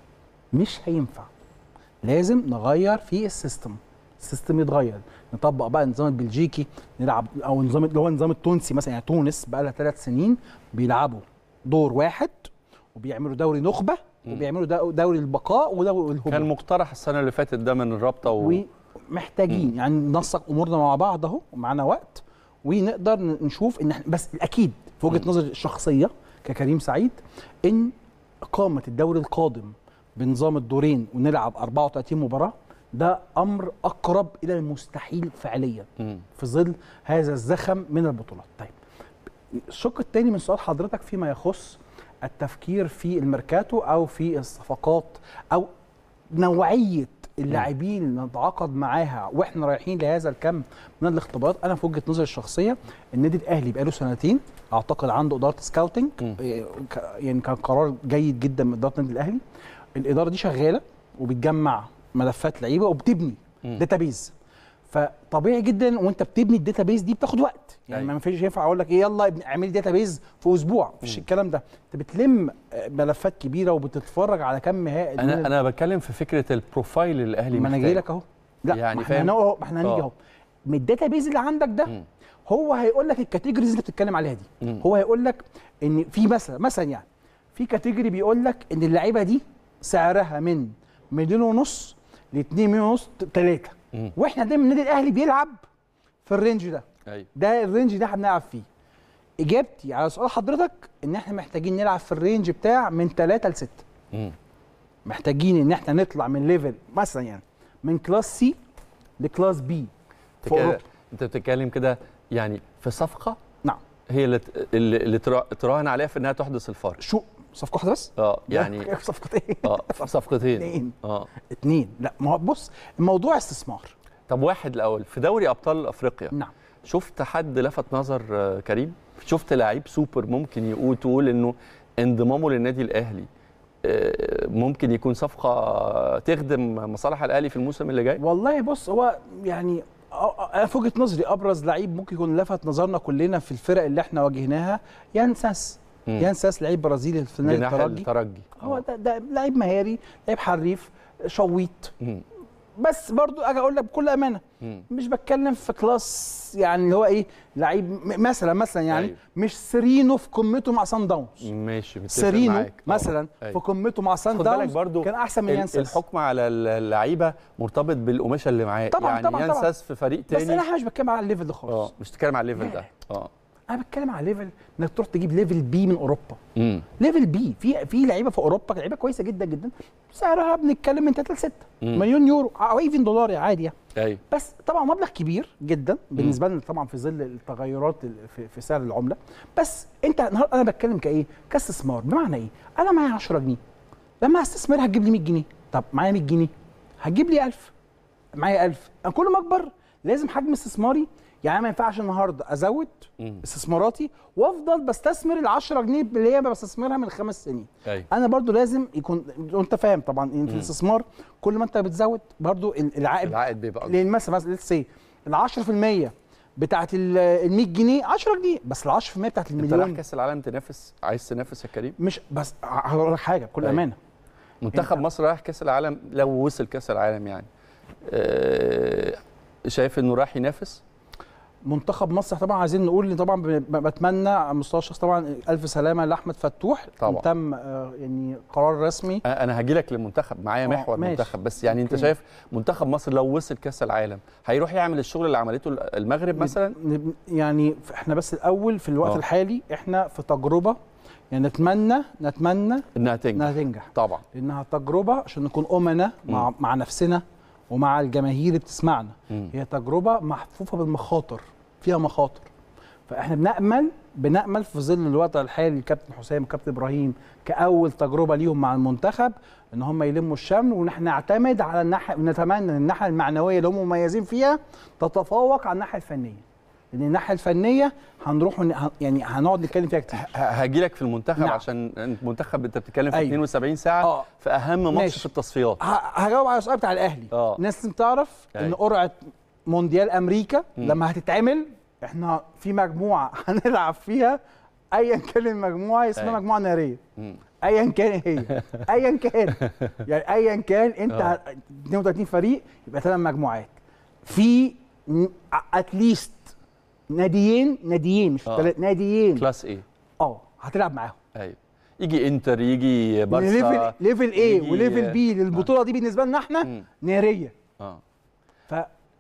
مش هينفع لازم نغير في السيستم السيستم يتغير نطبق بقى النظام البلجيكي نلعب او النظام اللي هو النظام التونسي مثلا يعني تونس بقى لها ثلاث سنين بيلعبوا دور واحد وبيعملوا دوري نخبه مم. وبيعملوا دو- دوري البقاء ودوري الهبوط كان مقترح السنه اللي فاتت ده من الرابطه و... ومحتاجين يعني ننسق امورنا مع بعض اهو ومعانا وقت ونقدر ن- نشوف ان احنا بس الاكيد في وجهه مم. نظري الشخصيه ككريم سعيد ان اقامه الدوري القادم بنظام الدورين ونلعب 34 مباراه ده امر اقرب الى المستحيل فعليا مم. في ظل هذا الزخم من البطولات طيب الشق الثاني من سؤال حضرتك فيما يخص التفكير في الميركاتو او في الصفقات او نوعيه اللاعبين اللي نتعاقد معاها واحنا رايحين لهذا الكم من الاختبارات انا في وجهه نظري الشخصيه النادي الاهلي بقاله سنتين اعتقد عنده اداره سكاوتنج مم. إيه، ك- يعني كان قرار جيد جدا من اداره النادي الاهلي الاداره دي شغاله وبتجمع ملفات لعيبه وبتبني مم. داتابيز فطبيعي جدا وانت بتبني الداتابيز دي بتاخد وقت يعني أيوة. ما فيش ينفع اقول لك ايه يلا ابن- اعملي داتابيز في اسبوع مفيش مم. الكلام ده انت بتلم آه، ملفات كبيره وبتتفرج على كم هائل من انا انا بتكلم في فكره البروفايل اللي الاهلي ما انا محتاجه. جاي لك اهو لا يعني ما احنا فاهم؟ هنقول اهو ما احنا هنيجي آه. اهو من الداتابيز اللي عندك ده مم. هو هيقول لك الكاتيجوريز اللي بتتكلم عليها دي مم. هو هيقول لك ان في مثلا مثلا يعني في كاتيجوري بيقول لك ان اللعيبه دي سعرها من مليون ونص ل 2 مليون ونص 3 مم. واحنا دايما النادي الاهلي بيلعب في الرينج ده ايوه ده الرينج ده احنا بنلعب فيه اجابتي على سؤال حضرتك ان احنا محتاجين نلعب في الرينج بتاع من 3 ل 6 مم. محتاجين ان احنا نطلع من ليفل مثلا يعني من كلاس سي لكلاس بي انت في كده أوروبا. انت بتتكلم كده يعني في صفقه نعم هي اللي ت- اللي اللي ترا- تراهن عليها في انها تحدث الفرق شو صفقه واحده بس اه يعني صفقه ايه اه في صفقتين اتنين اه اتنين لا ما هو بص الموضوع استثمار طب واحد الاول في دوري ابطال افريقيا نعم شفت حد لفت نظر آه، كريم شفت لعيب سوبر ممكن يقول تقول انه انضمامه للنادي الاهلي آه، ممكن يكون صفقه تخدم مصالح الاهلي في الموسم اللي جاي والله بص هو يعني أ- أ- انا في وجهه نظري ابرز لعيب ممكن يكون لفت نظرنا كلنا في الفرق اللي احنا واجهناها يان ساس مم. يان ساس لعيب برازيلي في نادي جناح الترجي الترجي هو آه. ده, ده لعيب مهاري لعيب حريف شويط مم. بس برضو اجي اقول لك بكل امانه مم. مش بتكلم في كلاس يعني اللي هو ايه لعيب م- مثلا مثلا يعني أيوة. مش سيرينو في قمته مع سان داونز ماشي متفق سيرينو معاك. آه. مثلا أيوة. في قمته مع سان خد بالك داونز برضو كان احسن من ال- يانسس الحكم على اللعيبه مرتبط بالقماشه اللي معاه طبعاً، يعني طبعاً، طبعاً. يانساس في فريق بس تاني انا مش بتكلم على الليفل ده اه خالص مش تتكلم على الليفل لا. ده اه انا بتكلم على ليفل انك تروح تجيب ليفل بي من اوروبا امم ليفل بي في في لعيبه في اوروبا لعيبه كويسه جدا جدا سعرها بنتكلم من 3 ل 6 مم. مليون يورو او ايفن دولار يعني عادي يعني ايوه بس طبعا مبلغ كبير جدا بالنسبه لنا طبعا في ظل التغيرات ال- في, في سعر العمله بس انت النهارده انا بتكلم كايه كاستثمار بمعنى ايه انا معايا 10 جنيه لما هستثمرها هتجيب لي 100 جنيه طب معايا 100 جنيه هتجيب لي 1000 معايا 1000 انا كل ما اكبر لازم حجم استثماري يعني ما ينفعش النهارده ازود مم. استثماراتي وافضل بستثمر ال 10 جنيه اللي هي بستثمرها من خمس سنين ايوه انا برضو لازم يكون وانت فاهم طبعا ان في الاستثمار كل ما انت بتزود برضو ال- العائد العائد بيبقى اكبر لان مثلا مثلا ليتس سي ال 10% بتاعت ال 100 جنيه 10 جنيه بس ال 10% بتاعت انت رايح المليون كاس العالم تنافس عايز تنافس يا كريم مش بس هقول لك حاجه بكل أيوة. امانه منتخب مصر رايح كاس العالم لو وصل كاس العالم يعني آه، شايف انه رايح ينافس منتخب مصر طبعا عايزين نقول ان طبعا ب- بتمنى على مستوى الشخص طبعا الف سلامه لاحمد فتوح طبعا. تم آه، يعني قرار رسمي آه، انا هاجي لك للمنتخب معايا آه، محور ماشي. منتخب بس يعني انت أوكي. شايف منتخب مصر لو وصل كاس العالم هيروح يعمل الشغل اللي عملته المغرب مثلا نب- يعني احنا بس الاول في الوقت آه. الحالي احنا في تجربه يعني نتمنى نتمنى انها تنجح انها تنجح طبعا لانها تجربه عشان نكون امنا مع مع نفسنا ومع الجماهير اللي بتسمعنا مم. هي تجربه محفوفه بالمخاطر فيها مخاطر فاحنا بنامل بنامل في ظل الوضع الحالي الكابتن حسام والكابتن ابراهيم كاول تجربه ليهم مع المنتخب ان هم يلموا الشمل ونحن نعتمد على الناحيه نتمنى ان الناحيه المعنويه اللي هم مميزين فيها تتفوق على الناحيه الفنيه لان الناحيه الفنيه هنروح ون- هن- يعني هنقعد نتكلم فيها كتير هاجي لك في المنتخب نعم. عشان المنتخب انت بتتكلم في أيوة. 72 ساعه آه. في اهم ماتش ماشي. في التصفيات ه- هجاوب على السؤال بتاع الاهلي آه. الناس لازم تعرف ان أيوة. قرعه مونديال امريكا مم. لما هتتعمل احنا في مجموعه هنلعب فيها ايا كان المجموعه اسمها أيوة. مجموعه ناريه مم. ايا كان هي ايا كان يعني ايا كان انت آه. 32 فريق يبقى ثمان مجموعات في اتليست ناديين ناديين مش آه. تلات ناديين كلاس ايه اه هتلعب معاهم ايوه يجي انتر يجي ليفل بارسا ليفل ايه يجي- وليفل بي للبطوله دي بالنسبه لنا احنا مم. ناريه اه ف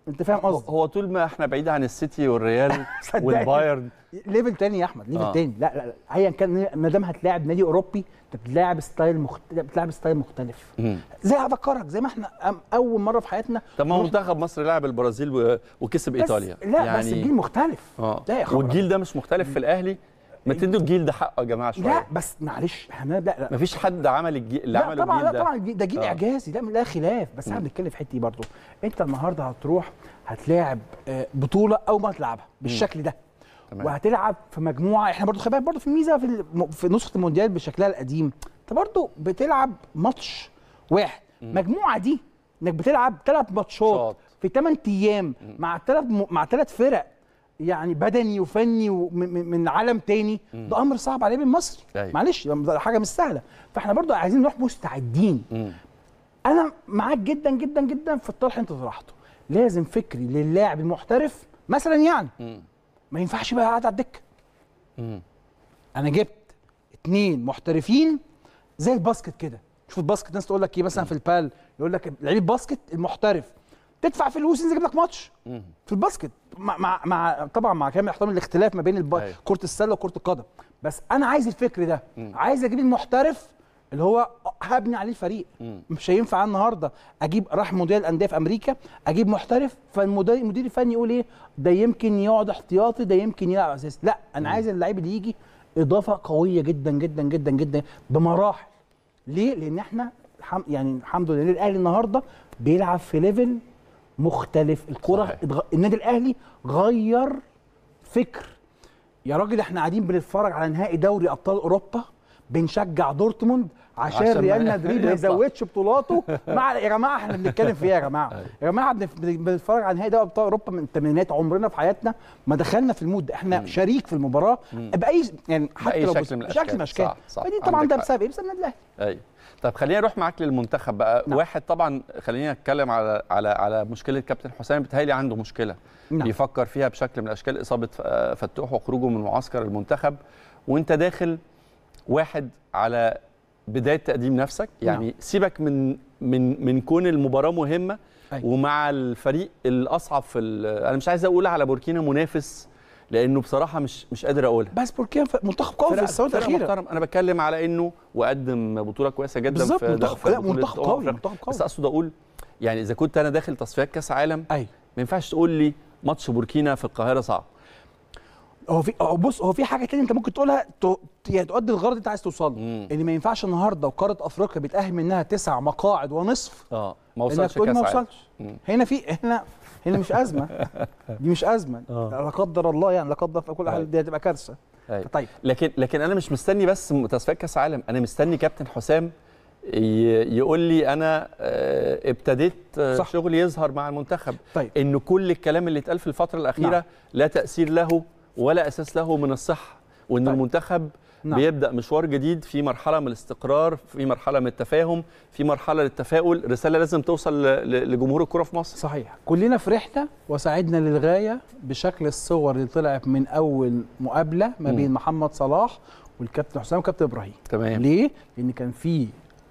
انت فاهم قصدي هو طول ما احنا بعيد عن السيتي والريال صدقني. والبايرن ليفل تاني يا احمد ليفل آه. تاني لا لا لا ايا كان ما دام هتلاعب نادي اوروبي انت بتلاعب ستايل مخت... بتلاعب ستايل مختلف مم. زي هفكرك زي ما احنا أم- اول مره في حياتنا طب ما هو نروح- منتخب مصر لعب البرازيل و- وكسب بس ايطاليا لا بس الجيل مختلف اه لا يا خبر والجيل ده مش مختلف في الاهلي ما تدوا الجيل ده حقه يا جماعه شويه لا بس معلش احنا لا لا ما فيش حد عمل الجيل اللي لا عمله طبعا الجيل لا ده طبعا الجيل- ده جيل آه. اعجازي لا لا خلاف بس احنا بنتكلم في حته دي برضه انت النهارده هتروح هتلاعب آه، بطوله اول ما تلعبها بالشكل ده تمام. وهتلعب في مجموعه احنا برضه خلي بالك برضه في ميزه في الم- في نسخه المونديال بشكلها القديم انت برضه بتلعب ماتش واحد المجموعه دي انك بتلعب ثلاث ماتشات شاط. في 8 ايام مع ثلاث مع ثلاث فرق يعني بدني وفني ومن- من من عالم تاني ده امر صعب عليه من مصر أيوة. معلش ده حاجه مش سهله فاحنا برضو عايزين نروح مستعدين مم. انا معاك جدا جدا جدا في الطرح اللي انت طرحته لازم فكري للاعب المحترف مثلا يعني مم. ما ينفعش بقى قاعد على الدكه مم. انا جبت اتنين محترفين زي الباسكت كده شوف الباسكت ناس تقول لك ايه مثلا في البال يقول لك لعيب الباسكت المحترف تدفع فلوس ينزل يجيب لك ماتش مم. في الباسكت مع, مع, مع طبعا مع كامل احترام الاختلاف ما بين الب... أيوة. كره السله وكره القدم بس انا عايز الفكر ده مم. عايز اجيب المحترف اللي هو هبني عليه الفريق مم. مش هينفع النهارده اجيب راح مدير الانديه في امريكا اجيب محترف فالمدير المدير الفني يقول ايه ده يمكن يقعد احتياطي ده يمكن يلعب اساسي لا انا عايز اللعيب اللي يجي اضافه قويه جدا جدا جدا جدا بمراحل ليه لان احنا الحم... يعني الحمد لله الاهلي النهارده بيلعب في ليفل مختلف الكره صحيح. اتغ... النادي الاهلي غير فكر يا راجل احنا قاعدين بنتفرج على نهائي دوري ابطال اوروبا بنشجع دورتموند عشان, عشان ريال ما مدريد ما يطلع. يزودش بطولاته مع يا جماعه احنا بنتكلم في ايه يا جماعه يا جماعه بنف- بنتفرج على نهائي دوري ابطال اوروبا من الثمانينات عمرنا في حياتنا ما دخلنا في المود ده. احنا شريك في المباراه باي يعني حتى بأي لو شكل بص- من بشكل الأشكال. من الاشكال صح، صح. فدي طبعا عندك ده حق. بسبب ايه بسبب النادي الاهلي ايوه طب خلينا نروح معاك للمنتخب بقى نعم. واحد طبعا خلينا نتكلم على على على مشكله كابتن حسام بتهيألي عنده مشكله نعم. بيفكر فيها بشكل من الاشكال اصابه ف- فتوح وخروجه من معسكر المنتخب وانت داخل واحد على بدايه تقديم نفسك يعني نعم. سيبك من من من كون المباراه مهمه أيوة. ومع الفريق الاصعب في ال- انا مش عايز اقول على بوركينا منافس لانه بصراحه مش مش قادر اقولها بس بوركينا ف- منتخب قوي في فرقة- السنوات فرقة الاخيره محترم انا بتكلم على انه وقدم بطوله كويسه جدا بالظبط في منتخب في لا بطولة منتخب أمم قوي أفريقيا. منتخب قوي بس اقصد اقول يعني اذا كنت انا داخل تصفيات كاس عالم ايوه ما ينفعش تقول لي ماتش بوركينا في القاهره صعب هو في هو بص هو في حاجه تانية انت ممكن تقولها ت... يعني تؤدي الغرض اللي انت عايز توصل له مم. ان ما ينفعش النهارده وقاره افريقيا بيتاهل منها تسع مقاعد ونصف اه ما انك وصلش تقول كاس ما عالم وصلش مم. هنا في هنا هنا مش ازمه دي مش ازمه آه. لا قدر الله يعني لا قدر في كل أيوة. حال دي هتبقى كارثه أيوة. طيب لكن لكن انا مش مستني بس تصفيات كاس عالم انا مستني كابتن حسام ي- يقول لي انا آه، ابتديت آه، صح. شغلي يظهر مع المنتخب طيب ان كل الكلام اللي اتقال في الفتره الاخيره نعم. لا تاثير له ولا اساس له من الصحه وان طيب. المنتخب نعم. بيبدا مشوار جديد في مرحله من الاستقرار في مرحله من التفاهم في مرحله للتفاؤل رساله لازم توصل ل- ل- لجمهور الكره في مصر صحيح كلنا فرحنا وسعدنا للغايه بشكل الصور اللي طلعت من اول مقابله ما مم. بين محمد صلاح والكابتن حسام وكابتن ابراهيم تمام ليه؟ لأن كان في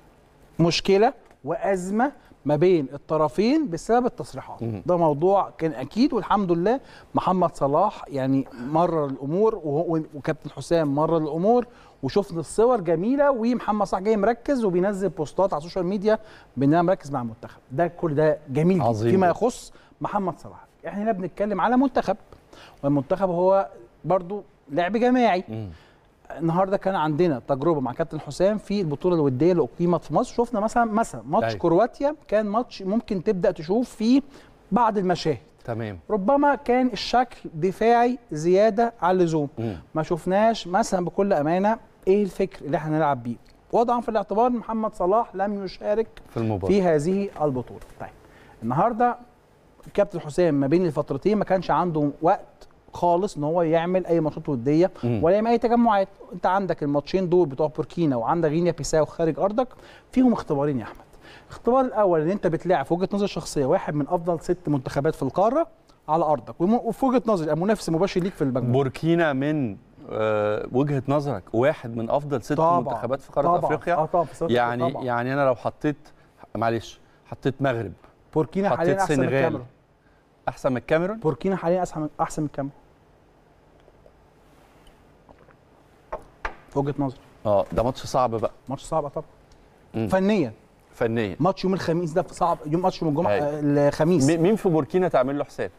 مشكلة وأزمة ما بين الطرفين بسبب التصريحات مم. ده موضوع كان أكيد والحمد لله محمد صلاح يعني مرر الأمور وهو- وكابتن حسام مرر الأمور وشفنا الصور جميلة ومحمد صلاح جاي مركز وبينزل بوستات على السوشيال ميديا بأننا مركز مع المنتخب ده كل ده جميل جدا عظيم فيما جدا. يخص محمد صلاح احنا هنا بنتكلم على منتخب والمنتخب هو برضو لعب جماعي مم. النهارده كان عندنا تجربه مع كابتن حسام في البطوله الوديه اللي اقيمت في مصر شفنا مثلا مثلا ماتش أيوة. كرواتيا كان ماتش ممكن تبدا تشوف فيه بعض المشاهد تمام ربما كان الشكل دفاعي زياده عن اللزوم مم. ما شفناش مثلا بكل امانه ايه الفكر اللي احنا نلعب بيه وضعا في الاعتبار إن محمد صلاح لم يشارك في المباراه في هذه البطوله طيب النهارده كابتن حسام ما بين الفترتين ما كانش عنده وقت خالص ان هو يعمل اي ماتشات وديه مم. ولا يعمل اي تجمعات انت عندك الماتشين دول بتوع بوركينا وعندك غينيا بيساو خارج ارضك فيهم اختبارين يا احمد الاختبار الاول ان انت بتلاعب في وجهه نظر شخصيه واحد من افضل ست منتخبات في القاره على ارضك وم- وفي وجهه نظري المنافس المباشر ليك في المجموعه بوركينا من آه، وجهه نظرك واحد من افضل ست طبعاً، منتخبات في قاره طبعاً. افريقيا اه طبعا في ست- يعني طبعاً. يعني انا لو حطيت معلش حطيت مغرب بوركينا حطيت حاليا احسن من سنغال. الكاميرون احسن من الكاميرون بوركينا حاليا احسن احسن من الكاميرون في وجهه نظري اه ده ماتش صعب بقى ماتش صعب طبعا مم. فنيا فنيا ماتش يوم الخميس ده صعب يوم ماتش يوم الجمعه أيوة. آه، الخميس مي- مين في بوركينا تعمل له حساب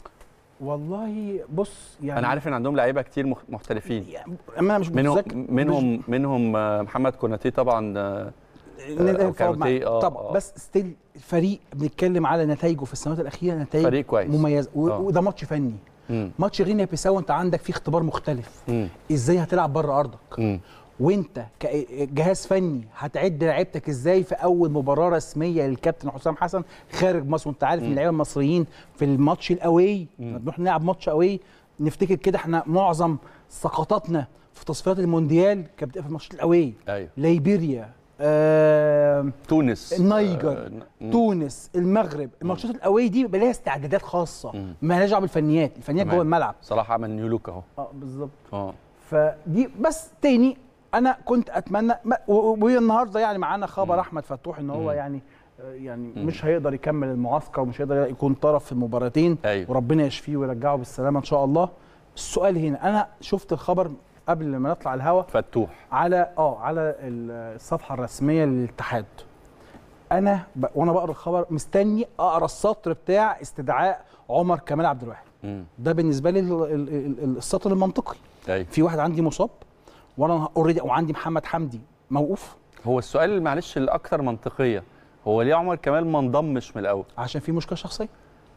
والله بص يعني انا عارف ان عندهم لعيبه كتير مخ- محترفين يعني انا مش منهم متذكر منهم منهم آه، محمد كوناتي طبعا آه، نقدر أو نتفاوض معاه. كاروتيه، آه، طبعا آه. بس ستيل فريق بنتكلم على نتائجه في السنوات الاخيره نتائج فريق كويس. مميزه و- آه. وده ماتش فني مم. ماتش غينيا بيساو انت عندك فيه اختبار مختلف مم. ازاي هتلعب بره ارضك مم. وانت كجهاز فني هتعد لعيبتك ازاي في اول مباراه رسميه للكابتن حسام حسن خارج مصر وانت عارف ان اللعيبه المصريين في الماتش الاواي لما بنروح نلعب ماتش اواي نفتكر كده احنا معظم سقطاتنا في تصفيات المونديال كانت بتبقى في الماتشات الاواي ايوه ليبيريا آه تونس النيجر آه، مم. تونس المغرب الماتشات الاواي دي بيبقى ليها استعدادات خاصه مم. ما لهاش دعوه بالفنيات الفنيات تمام. جوه الملعب صلاح عمل نيو لوك اهو اه بالظبط اه فدي بس تاني انا كنت اتمنى ما- و- و- والنهارده يعني معانا خبر مم. احمد فتوح ان هو مم. يعني آه، يعني مم. مش هيقدر يكمل المعسكر ومش هيقدر يكون طرف في المباراتين ايوه وربنا يشفيه ويرجعه بالسلامه ان شاء الله السؤال هنا انا شفت الخبر قبل ما نطلع الهوا فتوح على اه على ال- الصفحه الرسميه للاتحاد انا ب... وانا بقرا الخبر مستني اقرا السطر بتاع استدعاء عمر كمال عبد الواحد مم. ده بالنسبه لي ال- ال- ال- السطر المنطقي ايوه في واحد عندي مصاب وانا اوريدي وعندي محمد حمدي موقوف هو السؤال معلش الاكثر منطقيه هو ليه عمر كمال ما انضمش من الاول عشان في مشكله شخصيه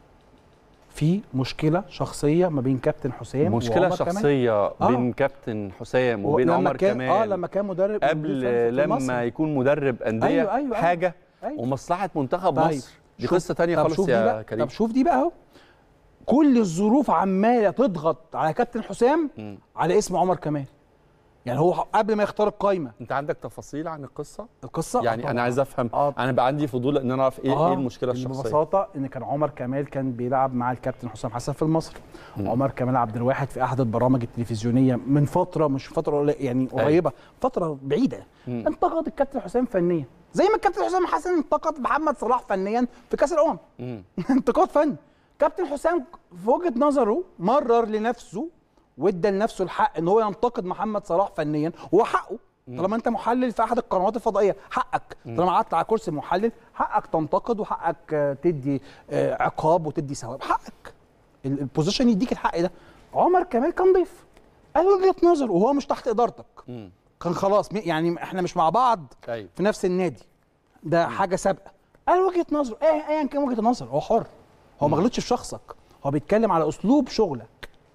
في مشكله شخصيه ما بين كابتن حسام مشكله وعمر كمال. شخصيه بين كابتن حسام وبين لما عمر كان كمال اه لما كان مدرب قبل مدير فني في لما مصر. يكون مدرب انديه أيوة، أيوة، حاجه أيوة. ومصلحه منتخب طيب، مصر دي شوف- قصه تانية طب خالص شوف دي يا بقى كريم طب شوف دي بقى اهو كل الظروف عماله تضغط على كابتن حسام مم. على اسم عمر كمال يعني هو قبل ما يختار القايمه انت عندك تفاصيل عن القصه القصه يعني آه انا طبعاً. عايز افهم آه. انا بقى عندي فضول ان انا اعرف ايه آه، ايه المشكله الشخصيه ببساطه ان كان عمر كمال كان بيلعب مع الكابتن حسام حسن في المصري مم. عمر كمال عبد الواحد في احد البرامج التلفزيونيه من فتره مش فتره قليلة- يعني قريبه فتره بعيده مم. انتقد الكابتن حسام فنيا زي ما الكابتن حسام حسن انتقد محمد صلاح فنيا في كاس الامم مم. انتقاد فني كابتن حسام في وجهه نظره مرر لنفسه وادى لنفسه الحق ان هو ينتقد محمد صلاح فنيا وهو حقه طالما انت محلل في احد القنوات الفضائيه حقك طالما قعدت على كرسي محلل حقك تنتقد وحقك آه، تدي آه، عقاب وتدي ثواب حقك ال- البوزيشن يديك الحق ده عمر كمال كان ضيف قال وجهه نظر وهو مش تحت ادارتك مم. كان خلاص م- يعني احنا مش مع بعض ايوه في نفس النادي ده حاجه سابقه قال وجهه نظره ايه ايا كان وجهه النظر هو حر هو ما غلطش في شخصك هو بيتكلم على اسلوب شغلك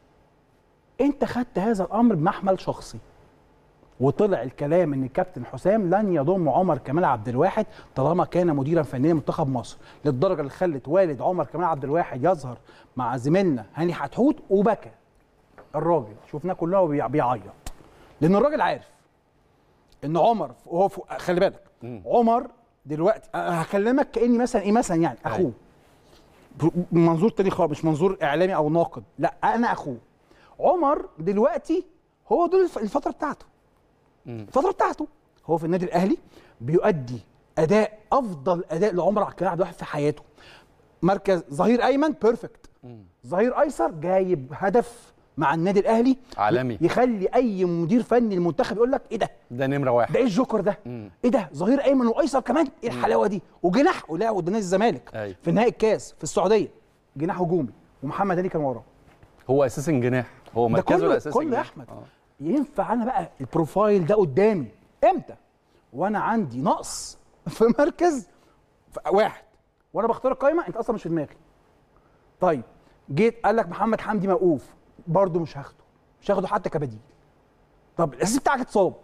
انت خدت هذا الامر بمحمل شخصي وطلع الكلام ان الكابتن حسام لن يضم عمر كمال عبد الواحد طالما كان مديرا فنيا لمنتخب مصر للدرجه اللي خلت والد عمر كمال عبد الواحد يظهر مع زميلنا هاني حتحوت وبكى الراجل شفناه كلنا وهو بيع- بيعيط لان الراجل عارف ان عمر وهو فوق- خلي بالك مم. عمر دلوقتي أنا هكلمك كاني مثلا ايه مثلا يعني اخوه أيوة. ب- منظور تاني خالص مش منظور اعلامي او ناقد لا انا اخوه عمر دلوقتي هو دول الف- الفتره بتاعته مم. الفتره بتاعته هو في النادي الاهلي بيؤدي اداء افضل اداء لعمر عبد الواحد واحد في حياته مركز ظهير ايمن بيرفكت مم. ظهير ايسر جايب هدف مع النادي الاهلي عالمي يخلي اي مدير فني المنتخب يقول لك ايه ده ده نمره واحد ده ايه الجوكر ده مم. ايه ده ظهير ايمن وايسر كمان ايه الحلاوه دي وجناح ولعب قدام نادي الزمالك أيوة. في نهائي الكاس في السعوديه جناح هجومي ومحمد هاني كان وراه هو اساسا جناح هو ده مركزه كله الاساسي كله يا جناح. احمد آه. ينفع انا بقى البروفايل ده قدامي امتى وانا عندي نقص في مركز في واحد وانا بختار القايمه انت اصلا مش في دماغي طيب جيت قال لك محمد حمدي موقوف برضه مش هاخده مش هاخده حتى كبديل طب الاساسي بتاعك اتصاب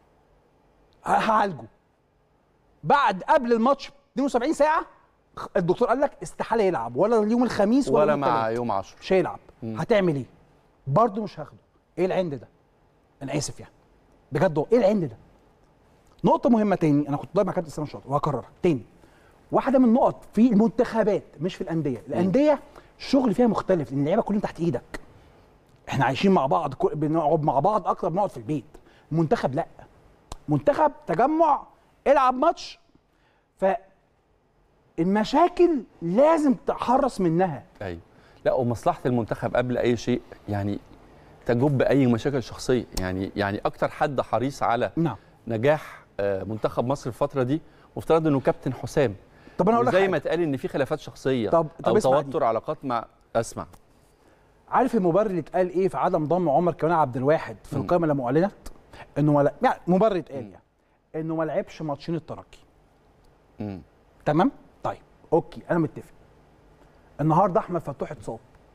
ه- هعالجه بعد قبل الماتش 72 ساعه خ- الدكتور قال لك استحاله يلعب ولا يوم الخميس ولا, ولا يوم مع التلات. يوم 10 مش هيلعب مم. هتعمل ايه برضه مش هاخده ايه العند ده انا اسف يعني بجد والله، ايه العند ده نقطه مهمه تاني انا كنت ضايع مع كابتن اسلام الشاطر وهكررها تاني واحده من النقط في المنتخبات مش في الانديه الانديه الشغل فيها مختلف لان اللعيبه كلهم تحت ايدك احنا عايشين مع بعض كل- بنقعد مع بعض اكتر ما بنقعد في البيت المنتخب لا منتخب تجمع العب ماتش ف المشاكل لازم تحرص منها ايوه لا ومصلحه المنتخب قبل اي شيء يعني تجب اي مشاكل شخصيه يعني يعني اكتر حد حريص على نعم نجاح آه، منتخب مصر الفتره دي مفترض انه كابتن حسام طب انا اقول لك زي حاجة. ما اتقال ان في خلافات شخصيه طب- طب او اسمع توتر علاقات مع اسمع عارف المبرر اللي اتقال ايه في عدم ضم عمر كمان عبد الواحد في مم. القائمه لما اعلنت انه ما لا- يعني مبرر اتقال يعني انه ما لعبش ماتشين الترجي مم. تمام طيب اوكي انا متفق النهارده احمد فتوح اتصاب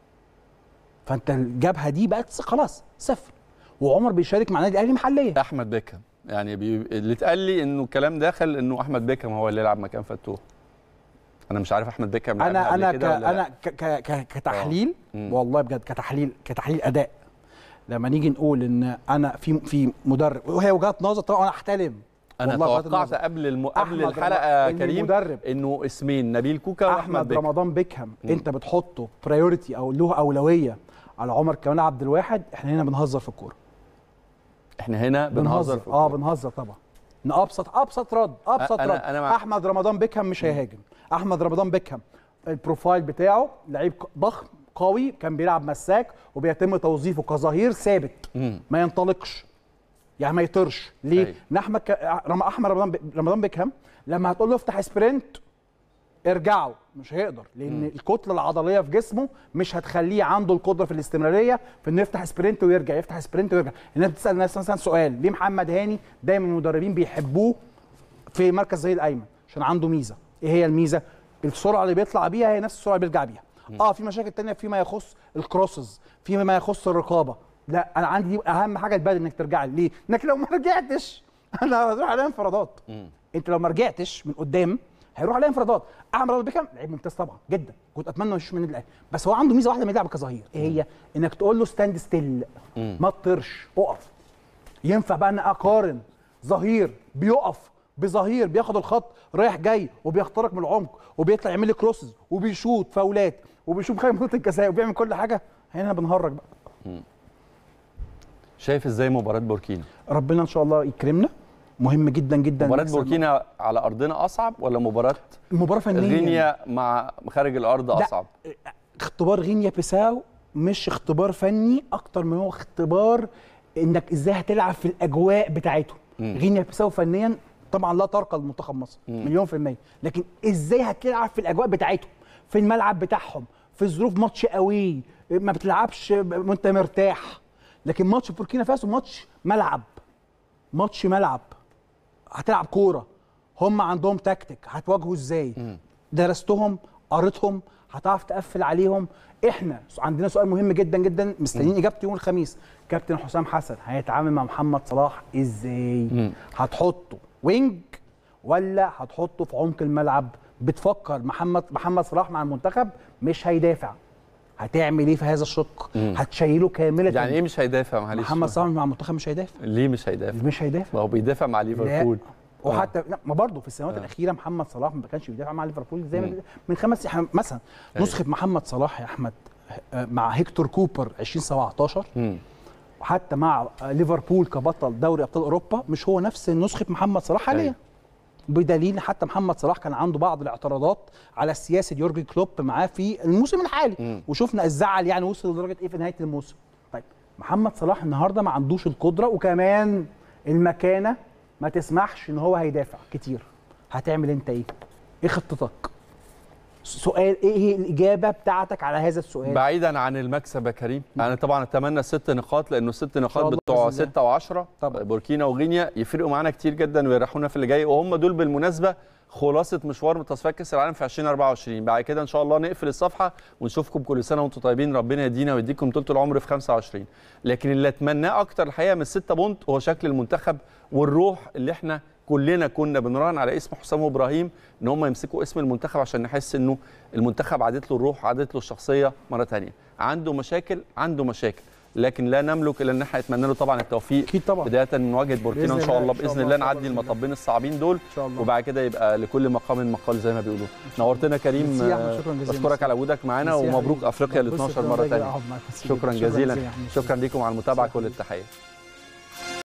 فانت الجبهه دي بقت خلاص صفر وعمر بيشارك مع النادي الاهلي محليا احمد بيكهام يعني بي... اللي اتقال لي انه الكلام دخل انه احمد بيكهام هو اللي يلعب مكان فتوح انا مش عارف احمد بيكهام لعبها انا قبل انا ك... كده ولا لا. انا ك... ك... ك... كتحليل مم. والله بجد كتحليل كتحليل اداء لما نيجي نقول ان انا في في مدرب وهي وجهات نظر طبعا انا احترم انا والله وجهات توقعت النظر. قبل الم... أحمد قبل رم- الحلقه إن كريم المدرب انه اسمين نبيل كوكا واحمد احمد بيكهام رمضان بيكهام مم. انت بتحطه برايورتي او له اولويه على عمر كمال عبد الواحد احنا هنا بنهزر في الكوره احنا هنا بنهزر في اه الكورة. بنهزر طبعا إن ابسط ابسط رد ابسط أنا- رد أنا مع- احمد رمضان بيكهام مش هيهاجم احمد رمضان بيكهام البروفايل بتاعه لعيب ق- ضخم قوي كان بيلعب مساك وبيتم توظيفه كظهير ثابت مم. ما ينطلقش يعني ما يطيرش ليه؟ أيوة. ان احمد ك... رم... احمد رمضان ب... رمضان بيكهام لما هتقول له افتح سبرنت ارجعوا مش هيقدر لان مم. الكتله العضليه في جسمه مش هتخليه عنده القدره في الاستمراريه في انه يفتح سبرنت ويرجع يفتح سبرنت ويرجع الناس بتسال الناس مثلا سؤال ليه محمد هاني دايما المدربين بيحبوه في مركز زي الايمن عشان عنده ميزه ايه هي الميزه السرعه اللي بيطلع بيها هي نفس السرعه اللي بيرجع بيها اه في مشاكل تانية فيما يخص الكروسز فيما يخص الرقابه لا انا عندي دي اهم حاجه البدن انك ترجع لي ليه انك لو ما رجعتش انا هروح عليها انفرادات مم. انت لو ما رجعتش من قدام هيروح عليها انفرادات احمد رمضان بيكهام لعيب ممتاز طبعا جدا كنت اتمنى انه يشوف من النادي الاهلي بس هو عنده ميزه واحده لما يلعب كظهير ايه هي انك تقول له ستاند ستيل مم. ما تطيرش اقف ينفع بقى ان اقارن ظهير بيقف بظهير بياخد الخط رايح جاي وبيخترق من العمق وبيطلع يعمل لي كروسز وبيشوط فاولات وبيشوف خارج منطقه الجزاء وبيعمل كل حاجه هنا بنهرج بقى شايف ازاي مباراه بوركينا ربنا ان شاء الله يكرمنا مهم جدا جدا مباراه نكسب. بوركينا على ارضنا اصعب ولا مباراه المباراه فنيا غينيا مع خارج الارض لا. اصعب اختبار غينيا بيساو مش اختبار فني اكتر من هو اختبار انك ازاي هتلعب في الاجواء بتاعته مم. غينيا بيساو فنيا طبعا لا ترقى لمنتخب مصر مم. مليون في المية لكن ازاي هتلعب في الاجواء بتاعتهم في الملعب بتاعهم في ظروف ماتش قوي ما بتلعبش وانت مرتاح لكن ماتش بوركينا فاسو ماتش ملعب ماتش ملعب هتلعب كوره هم عندهم تكتيك هتواجهوا ازاي مم. درستهم قريتهم هتعرف تقفل عليهم احنا عندنا سؤال مهم جدا جدا مستنيين اجابته يوم الخميس كابتن حسام حسن هيتعامل مع محمد صلاح ازاي مم. هتحطه وينج ولا هتحطه في عمق الملعب بتفكر محمد محمد صلاح مع المنتخب مش هيدافع هتعمل ايه في هذا الشق مم. هتشيله كامله يعني ايه مش هيدافع معلش محمد صلاح مع المنتخب مش هيدافع ليه مش هيدافع مش هيدافع ما هو بيدافع مع ليفربول لا وحتى لا ما برضه في السنوات آه. الاخيره محمد صلاح ما كانش بيدافع مع ليفربول زي مم. ما من خمس إحنا مثلا أيوة. نسخه محمد صلاح يا احمد آه، مع هيكتور كوبر 2017 مم. وحتى مع آه، ليفربول كبطل دوري ابطال اوروبا مش هو نفس نسخه محمد صلاح حاليا أيوة. بدليل حتى محمد صلاح كان عنده بعض الاعتراضات على سياسه يورجن كلوب معاه في الموسم الحالي مم. وشفنا الزعل يعني وصل لدرجه ايه في نهايه الموسم طيب محمد صلاح النهارده ما عندوش القدره وكمان المكانه ما تسمحش ان هو هيدافع كتير هتعمل انت ايه ايه خطتك سؤال ايه هي الاجابه بتاعتك على هذا السؤال بعيدا عن المكسب يا كريم انا طبعا اتمنى ست نقاط لانه الست نقاط الله بتوع بإذن الله. 6 و10 طبعا. بوركينا وغينيا يفرقوا معانا كتير جدا ويريحونا في اللي جاي وهم دول بالمناسبه خلاصه مشوار تصفيات كاس العالم في 2024 بعد كده ان شاء الله نقفل الصفحه ونشوفكم كل سنه وانتم طيبين ربنا يدينا ويديكم طول العمر في 25 لكن اللي اتمناه اكتر الحقيقه من الستة بونت هو شكل المنتخب والروح اللي احنا كلنا كنا بنراهن على اسم حسام وابراهيم ان هم يمسكوا اسم المنتخب عشان نحس انه المنتخب عادت له الروح عادت له الشخصيه مره ثانيه عنده مشاكل عنده مشاكل لكن لا نملك الا ان احنا نتمنى له طبعا التوفيق اكيد طبعا بدايه من مواجهه بوركينا بإذن ان شاء الله، الله إن شاء باذن الله، الله إن شاء الله نعدي بإذن الله. المطبين الصعبين دول ان شاء الله وبعد كده يبقى لكل مقام مقال زي ما بيقولوا نورتنا كريم ميرسي يا أحمد، آه، شكراً جزيلاً. بشكرك على وجودك معانا ميرسي يا ومبروك حبيبي. افريقيا ل بص 12 كده مره راجع ثانيه أقعد معاك. شكرا جزيلا يا أحمد. شكرا لكم على المتابعه ميرسي يا كل حبيبي. التحيه